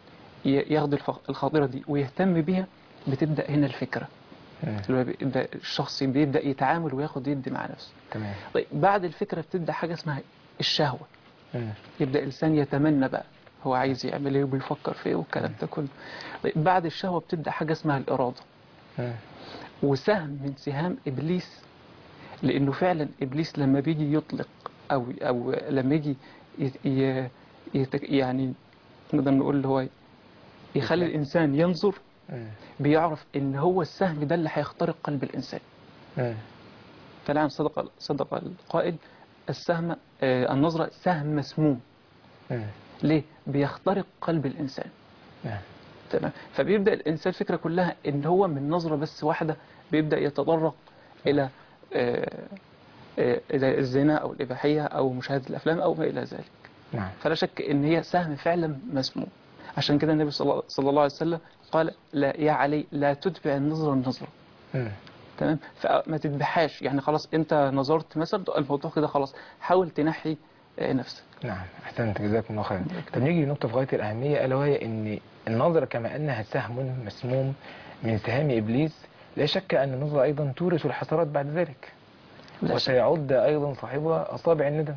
ي- ياخد الف- الخاطرة دي ويهتم بيها بتبدأ هنا الفكرة مم. اللي هو بيبدأ الشخص بيبدأ يتعامل وياخد يدي مع نفسه تمام طيب بعد الفكرة بتبدأ حاجة اسمها الشهوة مم. يبدأ الإنسان يتمنى بقى هو عايز يعمل ايه وبيفكر في ايه والكلام ده كله طيب بعد الشهوة بتبدأ حاجة اسمها الإرادة مم. وسهم من سهام إبليس لأنه فعلا إبليس لما بيجي يطلق أو أو لما يجي ي- ي- يت- يعني نقدر نقول اللي هو يخلي الإنسان ينظر مم. بيعرف إن هو السهم ده اللي هيخترق قلب الإنسان مم. فنعم صدق صدق القائل السهم آه، النظرة سهم مسموم مم. ليه؟ بيخترق قلب الإنسان نعم تمام فبيبدأ الإنسان الفكرة كلها إن هو من نظرة بس واحدة بيبدأ يتطرق إلى آه، آه، إلى الزنا أو الإباحية أو مشاهدة الأفلام أو ما إلى ذلك نعم فلا شك إن هي سهم فعلا مسموم عشان كده النبي صلى الله- صلى الله عليه وسلم قال لا يا علي لا تتبع النظرة النظرة مم. تمام فما تتبعهاش يعني خلاص أنت نظرت مثلا الموضوع كده خلاص حاول تنحي آه، نفسك نعم احسنت جزاكم الله خيرا طب نيجي لنقطه في غايه الاهميه الا وهي ان النظره كما انها سهم مسموم من سهام ابليس لا شك ان النظره ايضا تورث الحسرات بعد ذلك لا شك. وسيعد ايضا صاحبها اصابع الندم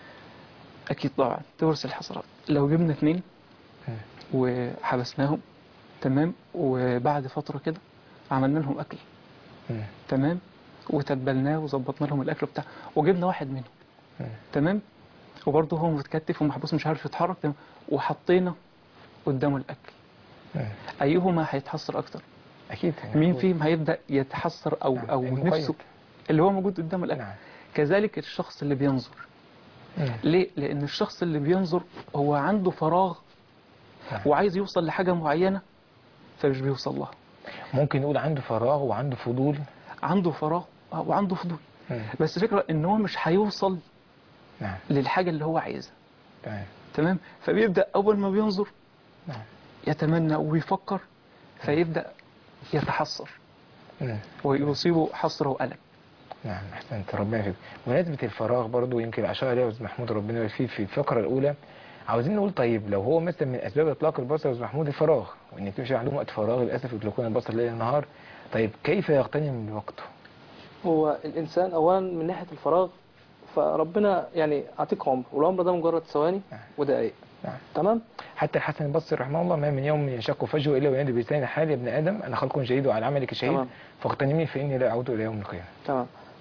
أكيد طبعا تورث الحسرات لو جبنا اثنين مم. وحبسناهم تمام وبعد فترة كده عملنا لهم أكل مم. تمام وتبلناه وظبطنا لهم الأكل بتاع وجبنا واحد منهم مم. تمام وبرضه هو متكتف ومحبوس مش عارف يتحرك تمام وحطينا قدامه الأكل مم. أيهما هيتحسر أكتر اكيد مين فيهم هيبدأ يتحسر أو نعم، أو المقيد. نفسه اللي هو موجود قدامه الأكل نعم كذلك الشخص اللي بينظر مم. ليه؟ لأن الشخص اللي بينظر هو عنده فراغ نعم. وعايز يوصل لحاجة معينة فمش بيوصل لها ممكن نقول عنده فراغ وعنده فضول عنده فراغ وعنده فضول مم. بس فكرة ان هو مش هيوصل نعم للحاجة اللي هو عايزها تمام تمام فبيبدأ أول ما بينظر نعم يتمنى ويفكر فيبدأ يتحسر مم. ويصيبه حسرة وألم نعم احسنت ربنا يفيد بمناسبة الفراغ برضو يمكن اشار عليها استاذ محمود ربنا يبارك فيه في الفقرة الاولى عاوزين نقول طيب لو هو مثلا من اسباب اطلاق البصر يا استاذ محمود الفراغ وان تمشي عندهم وقت فراغ للاسف يطلقون البصر ليل نهار طيب كيف يغتنم بوقته؟ هو الإنسان أولا من ناحية الفراغ فربنا يعني أعطيك عمر والعمر ده مجرد ثواني نعم. ودقائق نعم. تمام حتى الحسن البصري رحمه الله ما من يوم ينشق فجره الا وينادي بلسان حال يا ابن ادم انا خلق جيد وعلى عملك شهيد تمام. فاغتنمني فاني لا اعود الى يوم القيامه. تمام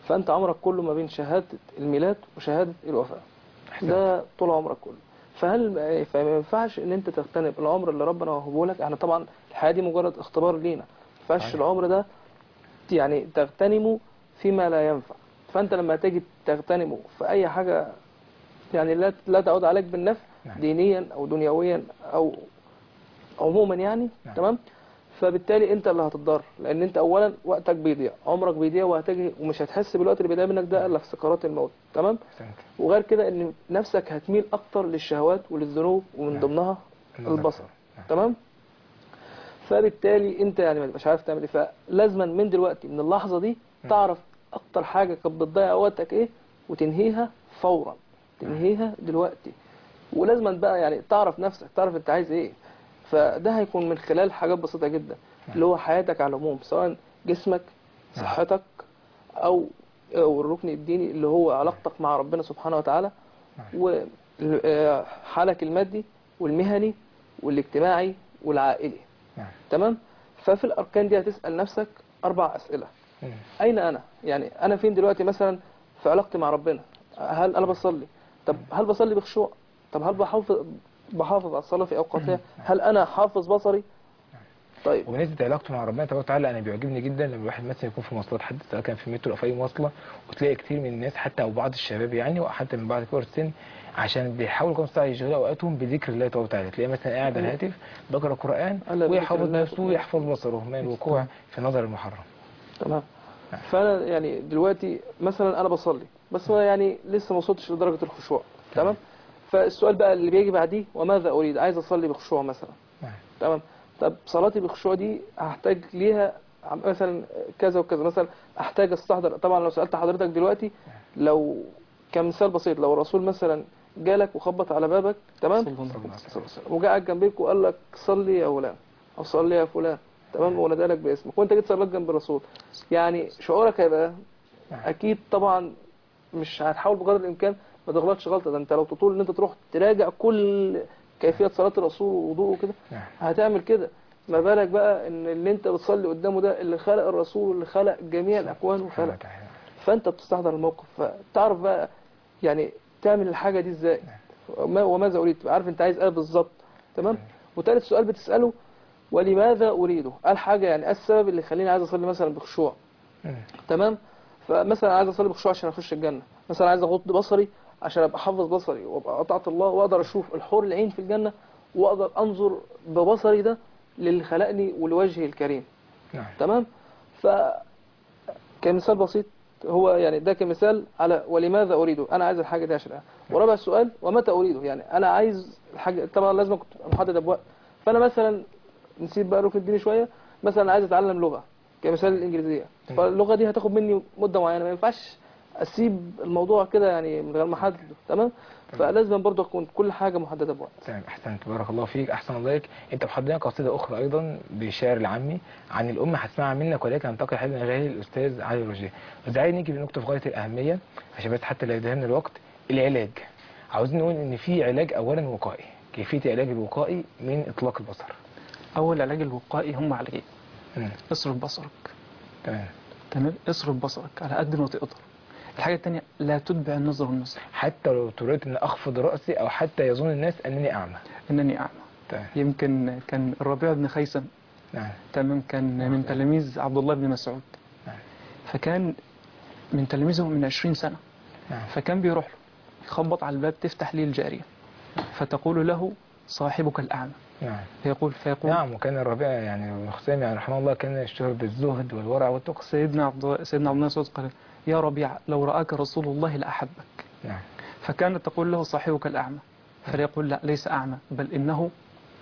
فانت عمرك كله ما بين شهاده الميلاد وشهاده الوفاه أحسنت. ده طول عمرك كله فهل فما ينفعش ان انت تغتنم العمر اللي ربنا وهبه لك احنا طبعا الحياه دي مجرد اختبار لينا ما ينفعش صحيح. العمر ده يعني تغتنمه فيما لا ينفع فانت لما تيجي تغتنمه في اي حاجه يعني لا لا تعود عليك بالنفع نعم. دينيا او دنيويا او عموما يعني نعم. تمام فبالتالي انت اللي هتتضرر لان انت اولا وقتك بيضيع عمرك بيضيع وهتجي ومش هتحس بالوقت اللي بيضيع منك ده الا في سكرات الموت تمام أحسنت. وغير كده ان نفسك هتميل اكتر للشهوات وللذنوب ومن نعم. ضمنها النظر. البصر نعم. تمام فبالتالي انت يعني ما تبقاش عارف تعمل ايه فلازما من دلوقتي من اللحظه دي تعرف اكتر حاجه كانت بتضيع وقتك ايه وتنهيها فورا تنهيها دلوقتي ولازما بقى يعني تعرف نفسك تعرف انت عايز ايه فده هيكون من خلال حاجات بسيطه جدا اللي هو حياتك على العموم سواء جسمك صحتك او أو الركن الديني اللي هو علاقتك مع ربنا سبحانه وتعالى وحالك المادي والمهني والاجتماعي والعائلي نعم. تمام ففي الاركان دي هتسال نفسك اربع اسئله مم. اين انا يعني انا فين دلوقتي مثلا في علاقتي مع ربنا هل انا بصلي طب هل بصلي بخشوع طب هل بحافظ بحافظ على الصلاه في اوقاتها هل انا حافظ بصري طيب وبالنسبه لعلاقته مع ربنا تبارك وتعالى انا بيعجبني جدا لما الواحد مثلا يكون في مواصلات حد سواء كان في مترو او في اي مواصله وتلاقي كتير من الناس حتى او بعض الشباب يعني وحتى من بعض كبار السن عشان بيحاولوا كل ساعه يشغلوا اوقاتهم بذكر الله تبارك وتعالى تلاقيه مثلا قاعد على الهاتف بيقرا قران ألا بذكر ويحفظ الله نفسه تبارك. ويحفظ بصره من الوقوع في نظر المحرم تمام فانا يعني دلوقتي مثلا انا بصلي بس ما يعني لسه ما وصلتش لدرجه الخشوع تمام فالسؤال بقى اللي بيجي بعديه وماذا اريد عايز اصلي بخشوع مثلا نعم. تمام طب صلاتي بخشوع دي هحتاج ليها عم- مثلا كذا وكذا مثلا احتاج استحضر طبعا لو سالت حضرتك دلوقتي لو كمثال بسيط لو الرسول مثلا جالك وخبط على بابك تمام صلى الله عليه صلى الله عليه وسلم. وجا قاعد جنبك وقال لك صلي يا فلان او صلي يا فلان تمام ونادالك باسمك وانت جيت صليت جنب الرسول يعني شعورك هيبقى نعم. اكيد طبعا مش هتحاول بقدر الامكان ما تغلطش غلطه ده انت لو تطول ان انت تروح تراجع كل كيفيه صلاه الرسول ووضوءه وكده نعم. هتعمل كده ما بالك بقى ان اللي انت بتصلي قدامه ده اللي خلق الرسول اللي خلق جميع الاكوان سبحانه وخلق وتعالى. فانت بتستحضر الموقف فتعرف بقى يعني تعمل الحاجه دي ازاي وما- وماذا اريد تبقى عارف انت عايز ايه بالظبط تمام وثالث سؤال بتساله ولماذا اريده قال حاجه يعني ايه السبب اللي يخليني عايز اصلي مثلا بخشوع مم. تمام فمثلا عايز اصلي بخشوع عشان اخش الجنه مثلا عايز اغض بصري عشان ابقى حافظ بصري وابقى اطاعت الله واقدر اشوف الحور العين في الجنه واقدر انظر ببصري ده للي خلقني ولوجهه الكريم نعم تمام ف كمثال بسيط هو يعني ده كمثال على ولماذا اريده انا عايز الحاجه دي عشان إيه؟ ورابع سؤال ومتى اريده يعني انا عايز الحاجه طبعا لازم كنت محدد بوقت فانا مثلا نسيب بقى ركن الديني شويه مثلا عايز اتعلم لغه كمثال الانجليزيه فاللغه دي هتاخد مني مده معينه ما ينفعش اسيب الموضوع كده يعني من غير ما احدد تمام فلازم برضه تكون كل حاجه محدده بوقت تمام احسنت بارك الله فيك احسن الله اليك انت محضرين قصيده اخرى ايضا بشعر العامي عن الام هتسمعها منك ولكن هنتقل حل نغاهي الاستاذ علي رشدي ودعي نيجي لنقطه في غايه الاهميه عشان بس حتى لا يدهمنا الوقت العلاج عاوزين نقول ان في علاج اولا وقائي كيفيه العلاج الوقائي من اطلاق البصر اول علاج الوقائي هم علاجين مم. اصرف بصرك تمام تمام اصرف بصرك على قد ما تقدر الحاجه الثانيه لا تتبع النظر والنصر حتى لو اضطريت ان اخفض راسي او حتى يظن الناس انني اعمى انني اعمى تمام يمكن كان الربيع بن خيثم نعم تمام كان من تلاميذ عبد الله بن مسعود نعم. فكان من تلاميذه من 20 سنة نعم فكان بيروح له يخبط على الباب تفتح لي الجارية فتقول له صاحبك الأعمى نعم فيقول فيقول نعم وكان الربيع يعني ابن خثيم يعني رحمه الله كان يشتهر بالزهد والورع والتقى سيدنا عبد سيدنا عبد الله بن مسعود قال يا ربيع لو رآك رسول الله لأحبك نعم فكانت تقول له صاحبك الأعمى فيقول لا ليس أعمى بل إنه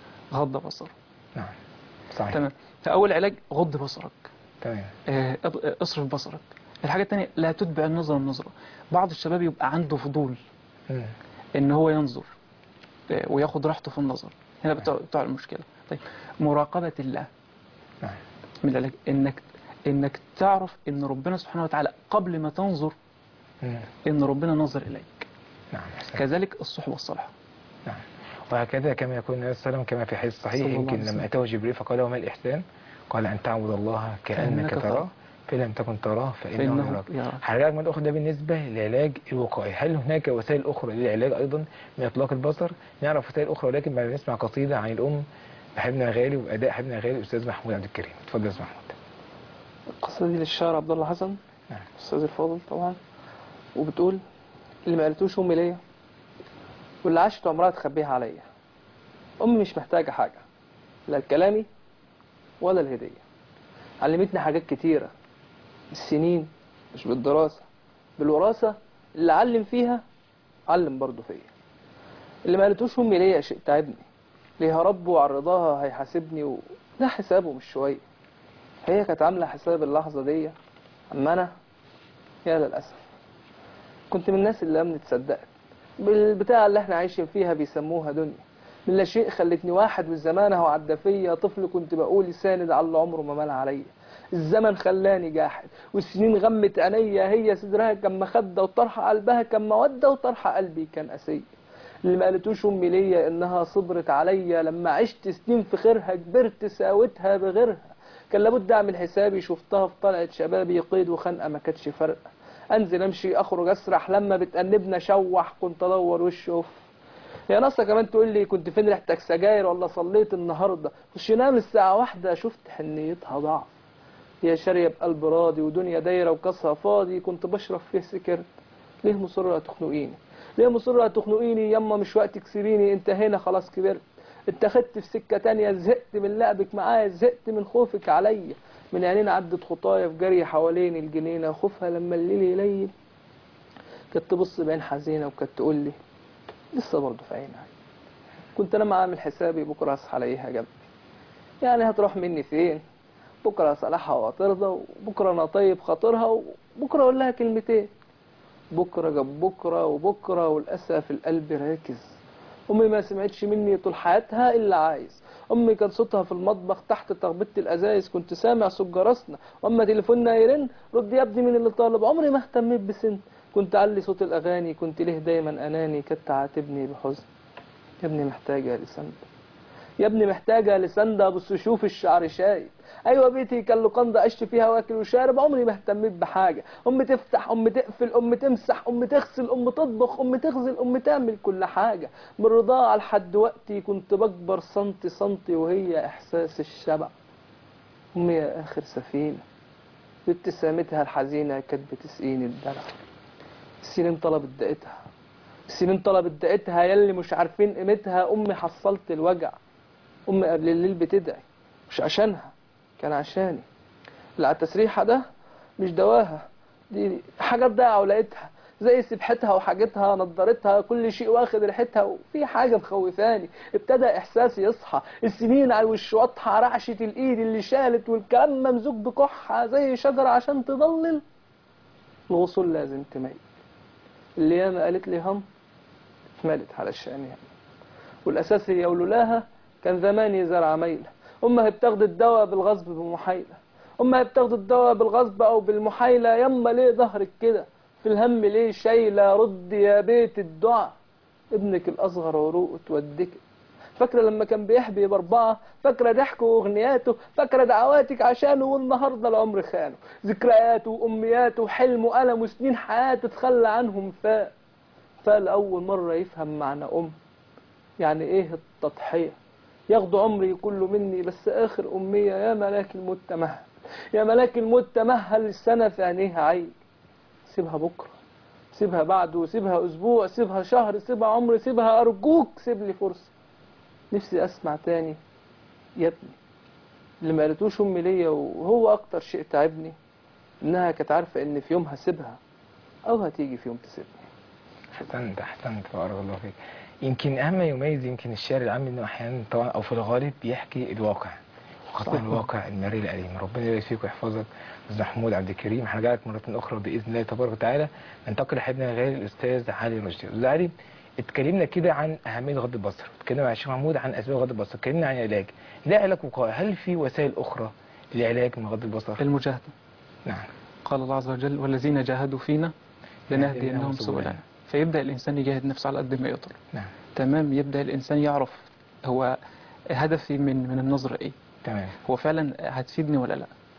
غض بصره نعم صحيح تمام فأول علاج غض بصرك تمام آه، اصرف بصرك الحاجة الثانية لا تتبع النظر النظرة بعض الشباب يبقى عنده فضول مم. ان هو ينظر آه، وياخد راحته في النظر هنا بتوع بتوع المشكلة طيب مراقبة الله نعم من العلاج انك انك تعرف ان ربنا سبحانه وتعالى قبل ما تنظر مم. ان ربنا نظر اليك نعم أحسنت. كذلك الصحبة الصالحة نعم وهكذا كما يقول النبي صلى الله عليه وسلم كما في حديث صحيح صلى الله يمكن عليه لما وسلم. أتاه جبريل فقال وما الإحسان قال أن تعبد الله كأنك كأنك تراه فإن لم تكن تراه فإنه فإنه يراك يراك. حضرتك مرة أخرى ده بالنسبة للعلاج الوقائي هل هناك وسائل أخرى للعلاج أيضا من إطلاق البصر نعرف وسائل أخرى ولكن بعد ما نسمع قصيدة عن الأم بحبنا غالي وأداء حبنا غالي الأستاذ محمود عبد الكريم اتفضل يا أستاذ محمود القصيدة دي للشاعر عبد الله حسن نعم. الأستاذ الفاضل طبعا وبتقول اللي ما قالتوش أمي ليا واللي عاشت عمرها تخبيها عليا أمي مش محتاجة حاجة لا كلامي ولا الهدية علمتني حاجات كتيرة السنين مش بالدراسة بالوراثة اللي علم فيها علم برضه فيا اللي ما قالتوش أمي ليا شيء تعبني ليها رب وعلى رضاها هيحاسبني و... ده حسابه مش شوية هي كانت عاملة حساب اللحظة دي أما أنا يا للأسف كنت من الناس اللي أمنت تصدقت بالبتاع اللي احنا عايشين فيها بيسموها دنيا من لا شيء خلتني واحد والزمان هو عدى فيا طفل كنت بقول ساند على اللي عمره ما مال عليا الزمن خلاني جاحد والسنين غمت عينيا هي صدرها كان مخدة وطرحة قلبها كان مودة وطرحة قلبي كان أسية اللي ما قالتوش أمي ليا إنها صبرت عليا لما عشت سنين في خيرها كبرت ساوتها بغيرها كان لابد أعمل حسابي شفتها في طلعة شبابي قيد وخنقة ما كانتش فارقة أنزل أمشي أخرج أسرح لما بتأنبنا شوح كنت أدور وش أوف يا ناصة كمان تقول لي كنت فين ريحتك سجاير ولا صليت النهاردة خش نام الساعة واحدة شفت حنيتها ضعف يا شارية بقلب راضي ودنيا دايرة وكاسها فاضي كنت بشرب فيه سكرت ليه مصرة تخنقيني ليه مصرة تخنقيني يما مش وقت تكسريني انت هنا خلاص كبرت اتخذت في سكة تانية زهقت من لعبك معايا زهقت من خوفك عليا من عينين عدت خطايا في جري حوالين الجنينة خوفها لما الليل يليل كانت تبص بعين حزينة وكانت تقول لي لسه برضه في عينها كنت انا ما عامل حسابي بكره اصحى الاقيها جنبي يعني هتروح مني فين بكره اصالحها وترضى وبكره انا طيب خاطرها وبكره اقول لها كلمتين بكره جاب بكره وبكره وللاسف القلب راكز امي ما سمعتش مني طول حياتها الا عايز امي كان صوتها في المطبخ تحت تخبطة الازايز كنت سامع صوت جرسنا واما تليفوننا يرن رد يا ابني من اللي طالب عمري ما اهتميت بسن كنت علي صوت الاغاني كنت ليه دايما اناني كانت تعاتبني بحزن يا ابني محتاجه لسند يا ابني محتاجه لسنده بص شوف الشعر شايب ايوه بيتي كان لقندة عشت فيها واكل وشارب عمري ما اهتميت بحاجه ام تفتح ام تقفل ام تمسح ام تغسل ام تطبخ ام تغزل ام تعمل كل حاجه من رضاعه لحد وقتي كنت بكبر سنتي سنتي وهي احساس الشبع امي يا اخر سفينه بابتسامتها الحزينه كانت بتسقيني الدلع السنين طلبت دقتها السنين طلبت دقتها يلي مش عارفين قيمتها امي حصلت الوجع امي قبل الليل بتدعي مش عشانها كان عشاني اللي على التسريحه ده مش دواها دي حاجات ضايعه ولقيتها زي سبحتها وحاجتها نضارتها كل شيء واخد ريحتها وفي حاجه مخوفاني ابتدى احساسي يصحى السنين على وش واضحه رعشه الايد اللي شالت والكلام ممزوج بكحه زي شجره عشان تضلل الوصول لازم تميل اللي ياما قالت لي هم اتملت على الشام يعني والأساس هي ولولاها كان زماني زرع ميلة أمها بتاخد الدواء بالغصب بمحايلة أمها بتاخد الدواء بالغصب أو بالمحايلة يما ليه ظهرك كده في الهم ليه شايلة رد يا بيت الدعاء ابنك الأصغر عروقه تودك فاكرة لما كان بيحبي بأربعة فاكرة ضحكه وأغنياته فاكرة دعواتك عشانه والنهاردة العمر خانه ذكرياته وأمنياته وحلمه وألم وسنين حياته تخلى عنهم فاق فلأول مرة يفهم معنى أم يعني إيه التضحية ياخدوا عمري كله مني بس آخر أمية يا ملاك الموت تمهل يا ملاك الموت تمهل السنة في عينيها عين سيبها بكرة سيبها بعده سيبها أسبوع سيبها شهر سيبها عمر سيبها أرجوك سيب لي فرصة نفسي أسمع تاني يا ابني اللي ما قالتوش أمي ليا وهو أكتر شيء تعبني إنها كانت عارفة إن في يوم هسيبها أو هتيجي في يوم تسيبني احسنت احسنت بارك الله فيك يمكن اهم ما يميز يمكن الشعر العام انه احيانا طبعا او في الغالب بيحكي الواقع خاصة صح. الواقع المرير الأليم ربنا يبارك فيك ويحفظك أستاذ محمود عبد الكريم هرجع لك مرة أخرى بإذن الله تبارك وتعالى ننتقل لحبنا الغالي الأستاذ علي رشدي أستاذ علي اتكلمنا كده عن أهمية غض البصر اتكلمنا مع الشيخ محمود عن أسباب غض البصر اتكلمنا عن العلاج لا علاج وقائي هل في وسائل أخرى للعلاج من غض البصر؟ المجاهدة نعم قال الله عز وجل والذين جاهدوا فينا لنهدينهم لنهدينهم سبلنا سبلنا. فيبدأ الإنسان يجاهد نفسه على قد ما يقدر نعم تمام يبدأ الإنسان يعرف هو هدفي من من النظرة إيه تمام هو فعلا هتفيدني ولا لا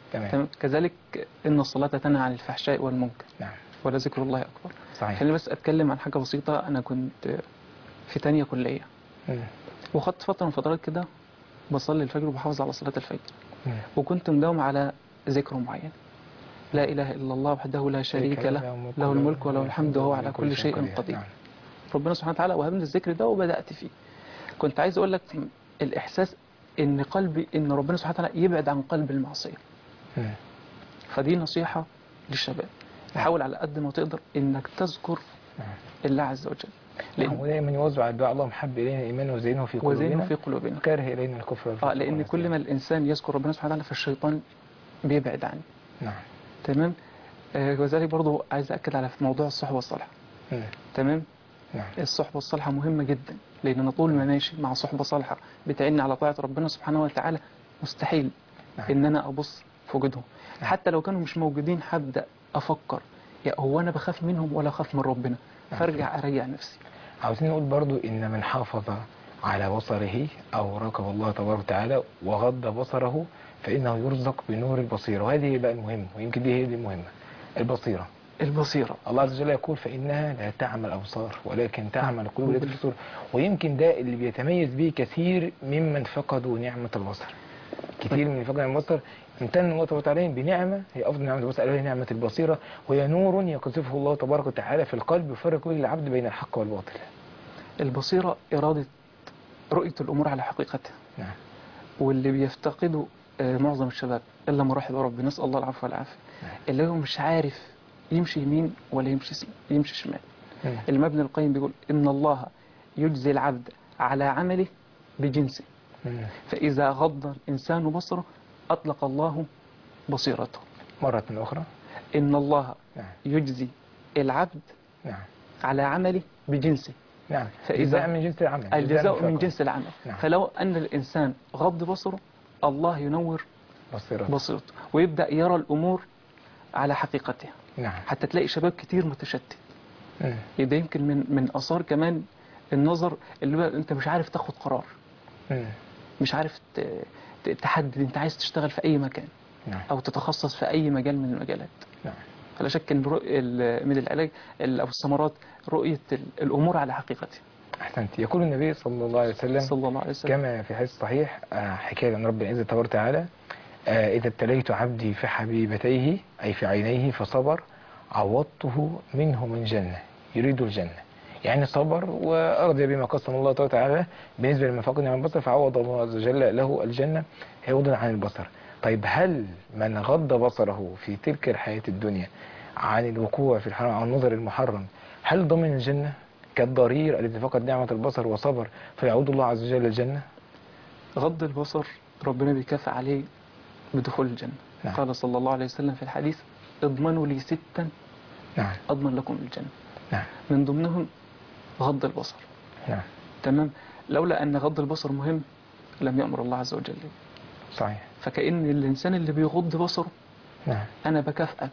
تمام تمام كذلك إن الصلاة تنهى عن الفحشاء والمنكر نعم ولذكر الله أكبر صحيح خليني بس أتكلم عن حاجة بسيطة أنا كنت في تانية كلية مم. وخدت فترة من فترات كده بصلي الفجر وبحافظ على صلاة الفجر مم. وكنت مداوم على ذكر معين لا إله إلا الله وحده لا شريك له له الملك وله الحمد وهو على كل شيء قدير نعم. ربنا سبحانه وتعالى وهبني الذكر ده وبدأت فيه كنت عايز أقول لك الإحساس إن قلبي إن ربنا سبحانه وتعالى يبعد عن قلب المعصية مم. فدي نصيحة للشباب حاول على قد ما تقدر إنك تذكر نعم. الله عز وجل نعم. لأن ودايما يوزع على الدعاء اللهم حب الينا الايمان وزينه في وزينه قلوبنا في قلوبنا كاره الينا الكفر والفسوق اه لأن والعصيان. كل ما الإنسان يذكر ربنا سبحانه وتعالى فالشيطان بيبعد عنه نعم تمام آه وذلك برضو عايز أكد على في موضوع الصحبة والصالحة مم. تمام نعم الصحبة الصالحة مهمة جدا لأن أنا طول ما ماشي مع صحبة صالحة بتعني على طاعة ربنا سبحانه وتعالى مستحيل نعم. إن أنا أبص في وجودهم نعم. حتى لو كانوا مش موجودين هبدأ أفكر يا هو أنا بخاف منهم ولا أخاف من ربنا نعم. فارجع أريح نفسي عاوزين نقول برضو ان من حافظ على بصره او راقب الله تبارك وتعالى وغض بصره فانه يرزق بنور البصيره وهذه بقى المهم ويمكن دي هي دي المهمه البصيره البصيرة الله عز وجل يقول فإنها لا تعمى الأبصار ولكن تعمى القلوب التي في الصدور ويمكن ده اللي بيتميز به كثير ممن فقدوا نعمة البصر كثير من اللي فقدوا نعمة البصر امتن الله تبارك وتعالى بنعمة هي أفضل نعمة البصر ألا وهي نعمة البصيرة وهي نور يقذفه الله تبارك وتعالى في القلب يفرق به العبد بين الحق والباطل البصيرة إرادة رؤية الأمور على حقيقتها نعم واللي بيفتقده آه، معظم الشباب إلا ما رحم ربي نسأل الله العفو والعافية نعم. اللي هو مش عارف يمشي يمين ولا يمشي سم- يمشي شمال مم. المبنى القيم بيقول إن الله يجزي العبد على عمله بجنسه مم. فإذا غض الإنسان بصره أطلق الله بصيرته مرة أخرى إن الله نعم يجزي العبد نعم على عمله بجنسه نعم فإذا- الجزاء من جنس العمل الجزاء من فقط. جنس العمل نعم. فلو أن الإنسان غض بصره الله ينور بصيرة بصيرته ويبدأ يرى الأمور على حقيقتها نعم حتى تلاقي شباب كتير متشتت مم. ده يمكن من من آثار كمان النظر اللي بقى أنت مش عارف تاخد قرار مم. مش عارف ت- ت- تحدد أنت عايز تشتغل في أي مكان نعم أو تتخصص في أي مجال من المجالات نعم فلا شك ان رؤ- ال- من العلاج ال- او الثمرات رؤيه ال- الامور على حقيقتها أحسنت يقول النبي صلى الله عليه وسلم صلى الله عليه وسلم كما في حديث صحيح آه، حكاية عن رب العزة تبارك وتعالى آه، إذا ابتليت عبدي في حبيبتيه أي في عينيه فصبر عوضته منه من جنة يريد الجنة يعني صبر ورضي بما قسم الله تبارك وتعالى بالنسبة لما فقد نعم البصر فعوض الله عز وجل له الجنة عوضا عن البصر طيب هل من غض بصره في تلك الحياة الدنيا عن الوقوع في الحرام عن النظر المحرم هل ضمن الجنة كالضرير الذي فقد نعمة البصر وصبر فيعود الله عز وجل الجنة غض البصر ربنا بيكافئ عليه بدخول الجنه نعم. قال صلى الله عليه وسلم في الحديث اضمنوا لي ستا نعم اضمن لكم الجنه نعم من ضمنهم غض البصر نعم تمام لولا ان غض البصر مهم لم يامر الله عز وجل به. صحيح فكأن الانسان اللي بيغض بصره نعم انا بكافئك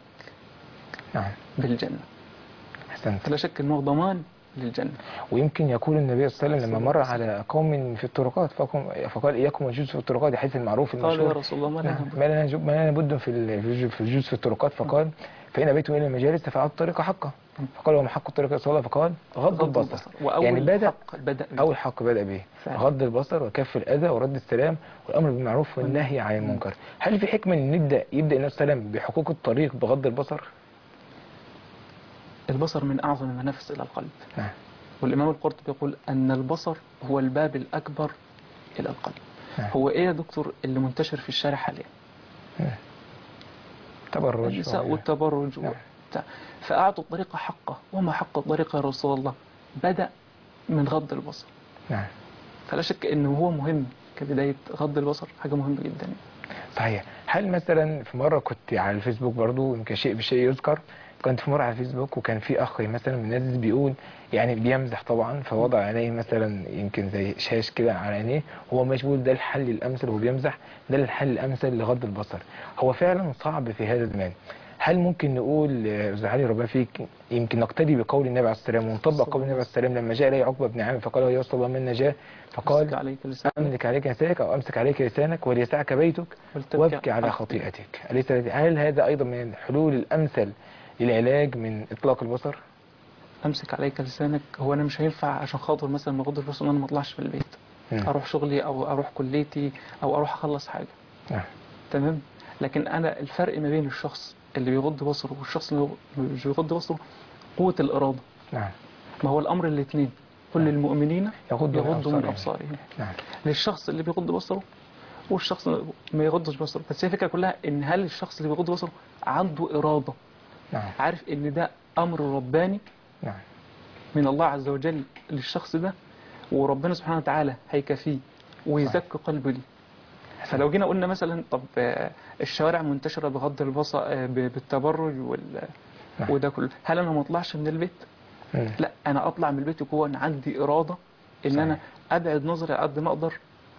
نعم بالجنه أحسنت فلا شك انه ضمان للجنه ويمكن يقول النبي صلى الله عليه وسلم لما صلى مر الله عليه على قوم في الطرقات فقم- فقال إياكم والجوز في الطرقات الحديث المعروف قال يا المشهور رسول الله ما نعم. لنا ما لنا جو- ما لنا بد في ال- في الجو- في الجوز في الطرقات فقال فإن بيتم إلى المجالس فعلوا الطريق حقه فقال وما حق الطريق يا رسول الله فقال غض غض البصر البصر وأول يعني بدأ حق بدأ به. أول حق بدأ به فعلا. غض البصر وكف الأذى ورد السلام والأمر بالمعروف والنهي عن المنكر هل في حكمة إن نبدأ يبدأ الناس سلام بحقوق الطريق بغض البصر؟ البصر من أعظم المنافس إلى القلب نعم والإمام القرطبي يقول أن البصر هو الباب الأكبر إلى القلب نعم. هو إيه يا دكتور اللي منتشر في الشارع حاليا تبرج النساء و- والتبرج نعم. وبتاع. فأعطوا الطريقة حقه وما حق الطريقة يا رسول الله بدأ من غض البصر نعم فلا شك أنه هو مهم كبداية غض البصر حاجة مهمة جدا صحيح هل مثلا في مرة كنت على الفيسبوك برضو يمكن شيء بشيء يذكر كنت في مرة على الفيسبوك وكان في أخ مثلا من الناس بيقول يعني بيمزح طبعا فوضع عينيه مثلا يمكن زي شاش كده على عينيه هو مش بيقول ده الحل الأمثل وهو بيمزح ده الحل الأمثل لغض البصر هو فعلا صعب في هذا الزمان هل ممكن نقول آه، استاذ علي ربنا فيك يمكن نقتدي بقول النبي عليه الصلاه والسلام ونطبق قول النبي عليه الصلاه والسلام لما جاء اليه عقبه بن عامر فقال يا رسول الله من نجاه امسك فقال عليك لسانك امسك عليك لسانك او امسك عليك لسانك وليسعك بيتك وابكي على خطيئتك أليس هل هذا ايضا من الحلول الامثل للعلاج من اطلاق البصر؟ امسك عليك لسانك هو انا مش هينفع عشان خاطر مثلا ما اغض البصر ان انا ما اطلعش من البيت مم. اروح شغلي او اروح كليتي او اروح اخلص حاجه نعم. تمام لكن انا الفرق ما بين الشخص اللي بيغض بصره والشخص اللي مش بيغض بصره قوه الاراده نعم ما هو الامر الاثنين كل المؤمنين يغضوا من يغضوا من أبصارهم. ابصارهم نعم للشخص اللي بيغض بصره والشخص اللي ما يغضش بصره بس هي الفكره كلها ان هل الشخص اللي بيغض بصره عنده اراده نعم عارف ان ده امر رباني نعم من الله عز وجل للشخص ده وربنا سبحانه وتعالى هيكفيه ويزكي قلبه ليه فلو جينا قلنا مثلا طب آه، الشوارع منتشرة بغض البصر آه، ب- بالتبرج وال... نعم. وده كله هل انا ما اطلعش من البيت مم. لا انا اطلع من البيت يكون عندي اراده ان صحيح. انا ابعد نظري على قد ما اقدر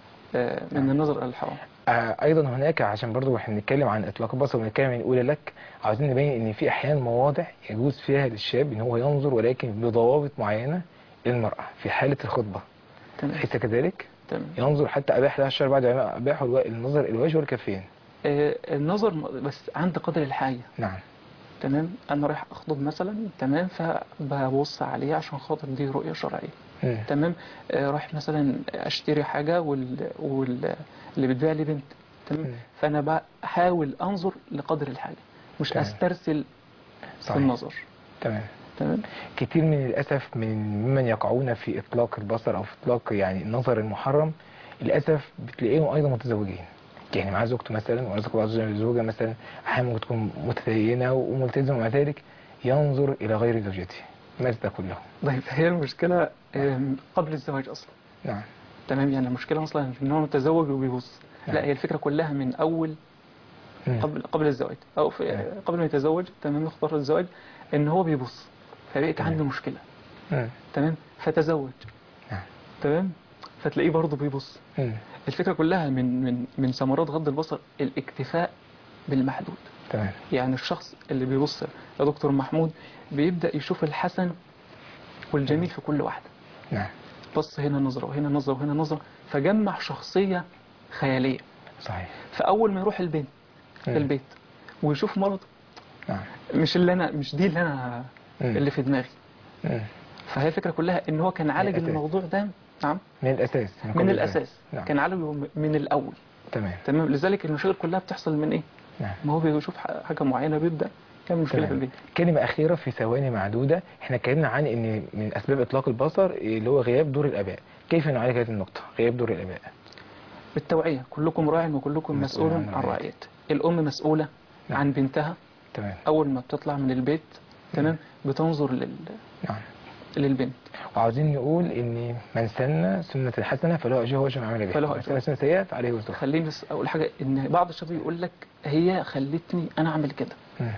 آه، من النظر الى الحرام آه، ايضا هناك عشان برضو احنا بنتكلم عن اطلاق البصر ونتكلم عن الاولى لك عاوزين نبين ان في احيان مواضع يجوز فيها للشاب ان هو ينظر ولكن بضوابط معينه للمراه في حاله الخطبه تمام ليس كذلك تمام ينظر حتى اباح لها الشرع بعد العلماء اباحوا الو- النظر الى الوجه والكفين آه، النظر م- بس عند قدر الحاجه نعم تمام انا رايح اخطب مثلا تمام فببص عليه عشان خاطر دي رؤيه شرعيه مم. تمام آه، رايح مثلا اشتري حاجه وال... وال... اللي بتبيع لي بنت تمام مم. فانا بحاول انظر لقدر الحاجه مش تمام. استرسل في صحيح النظر تمام تمام كتير من الاسف من ممن يقعون في اطلاق البصر او في اطلاق يعني النظر المحرم للاسف بتلاقيهم ايضا متزوجين يعني معاه زوجته مثلا ورزق الله عز وجل الزوجه مثلا احيانا ممكن تكون متدينه وملتزمه مع ذلك ينظر الى غير زوجته ماذا تقول له؟ طيب هي المشكله آم، قبل الزواج اصلا نعم تمام يعني المشكله اصلا في ان هو متزوج وبيبص لا نعم. هي الفكره كلها من اول مم. قبل قبل الزواج او في نعم. قبل ما يتزوج تمام يختار الزواج ان هو بيبص فبقيت تمام. عنده مشكله مم. تمام فتزوج نعم. تمام فتلاقيه برضه بيبص مم. الفكره كلها من من من ثمرات غض البصر الاكتفاء بالمحدود تمام يعني الشخص اللي بيبص يا دكتور محمود بيبدا يشوف الحسن والجميل في كل واحده نعم بص هنا نظره وهنا نظره وهنا نظره فجمع شخصيه خياليه صحيح فاول ما يروح البيت مم. البيت ويشوف مرض نعم مش اللي انا مش دي اللي انا مم. اللي في دماغي مم. فهي الفكره كلها ان هو كان عالج الأساس. الموضوع ده نعم من الاساس من قبل الاساس الزواج. نعم كان عالجه من الاول تمام تمام لذلك المشاكل كلها بتحصل من ايه نعم ما هو بيشوف ح- حاجه معينه بيبدا كان مشكله تمام. في البيت كلمة أخيرة في ثواني معدودة احنا اتكلمنا عن ان من أسباب إطلاق البصر اللي هو غياب دور الآباء كيف نعالج هذه النقطة غياب دور الآباء بالتوعيه كلكم راع وكلكم مسؤول مسؤول عن عن رعيته. رعيته الام مسؤوله نعم. عن بنتها تمام اول ما بتطلع من البيت تمام بتنظر لل... نعم للبنت وعاوزين نقول ان من سن سنة حسنة فله أجر وأجر من عمل بها فله ومن أجر. سن سنة سيئة فعليه وزرها خليني بس اقول حاجه ان بعض الشباب يقول لك هي خلتني انا اعمل كده مم.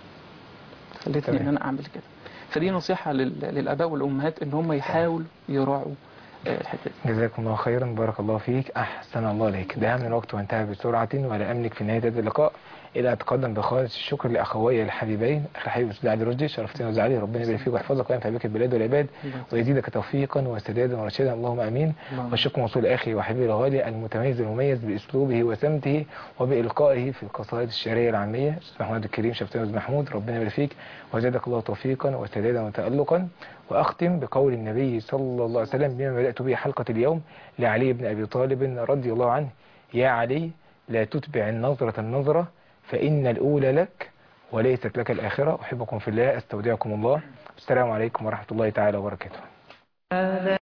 خلتني تمام. ان انا اعمل كده فدي نصيحه لل... للاباء والامهات ان هم يحاولوا يراعوا آه، الحته دي جزاكم الله خيرا بارك الله فيك أحسن الله إليك ده من الوقت وانتهى بسرعة ولا أملك في نهاية هذا اللقاء إلى أتقدم بخالص الشكر لأخوي الحبيبين أخي الحبيب أستاذ علي رشدي شرفتنا وزعلي علي ربنا يبارك فيك ويحفظك وينفع بك البلاد والعباد ويزيدك توفيقا وسدادا ورشدا اللهم امين اللهم والشكر موصول اخي وحبيبي الغالي المتميز المميز باسلوبه وسمته وبالقائه في القصائد الشعريه العاميه استاذ محمود الكريم شفتنا استاذ محمود ربنا يبارك فيك وزادك الله توفيقا وسدادا وتالقا واختم بقول النبي صلى الله عليه وسلم بما بدات به حلقه اليوم لعلي بن ابي طالب رضي الله عنه يا علي لا تتبع النظره النظره فان الاولى لك وليست لك الاخره احبكم في الله استودعكم الله السلام عليكم ورحمه الله تعالى وبركاته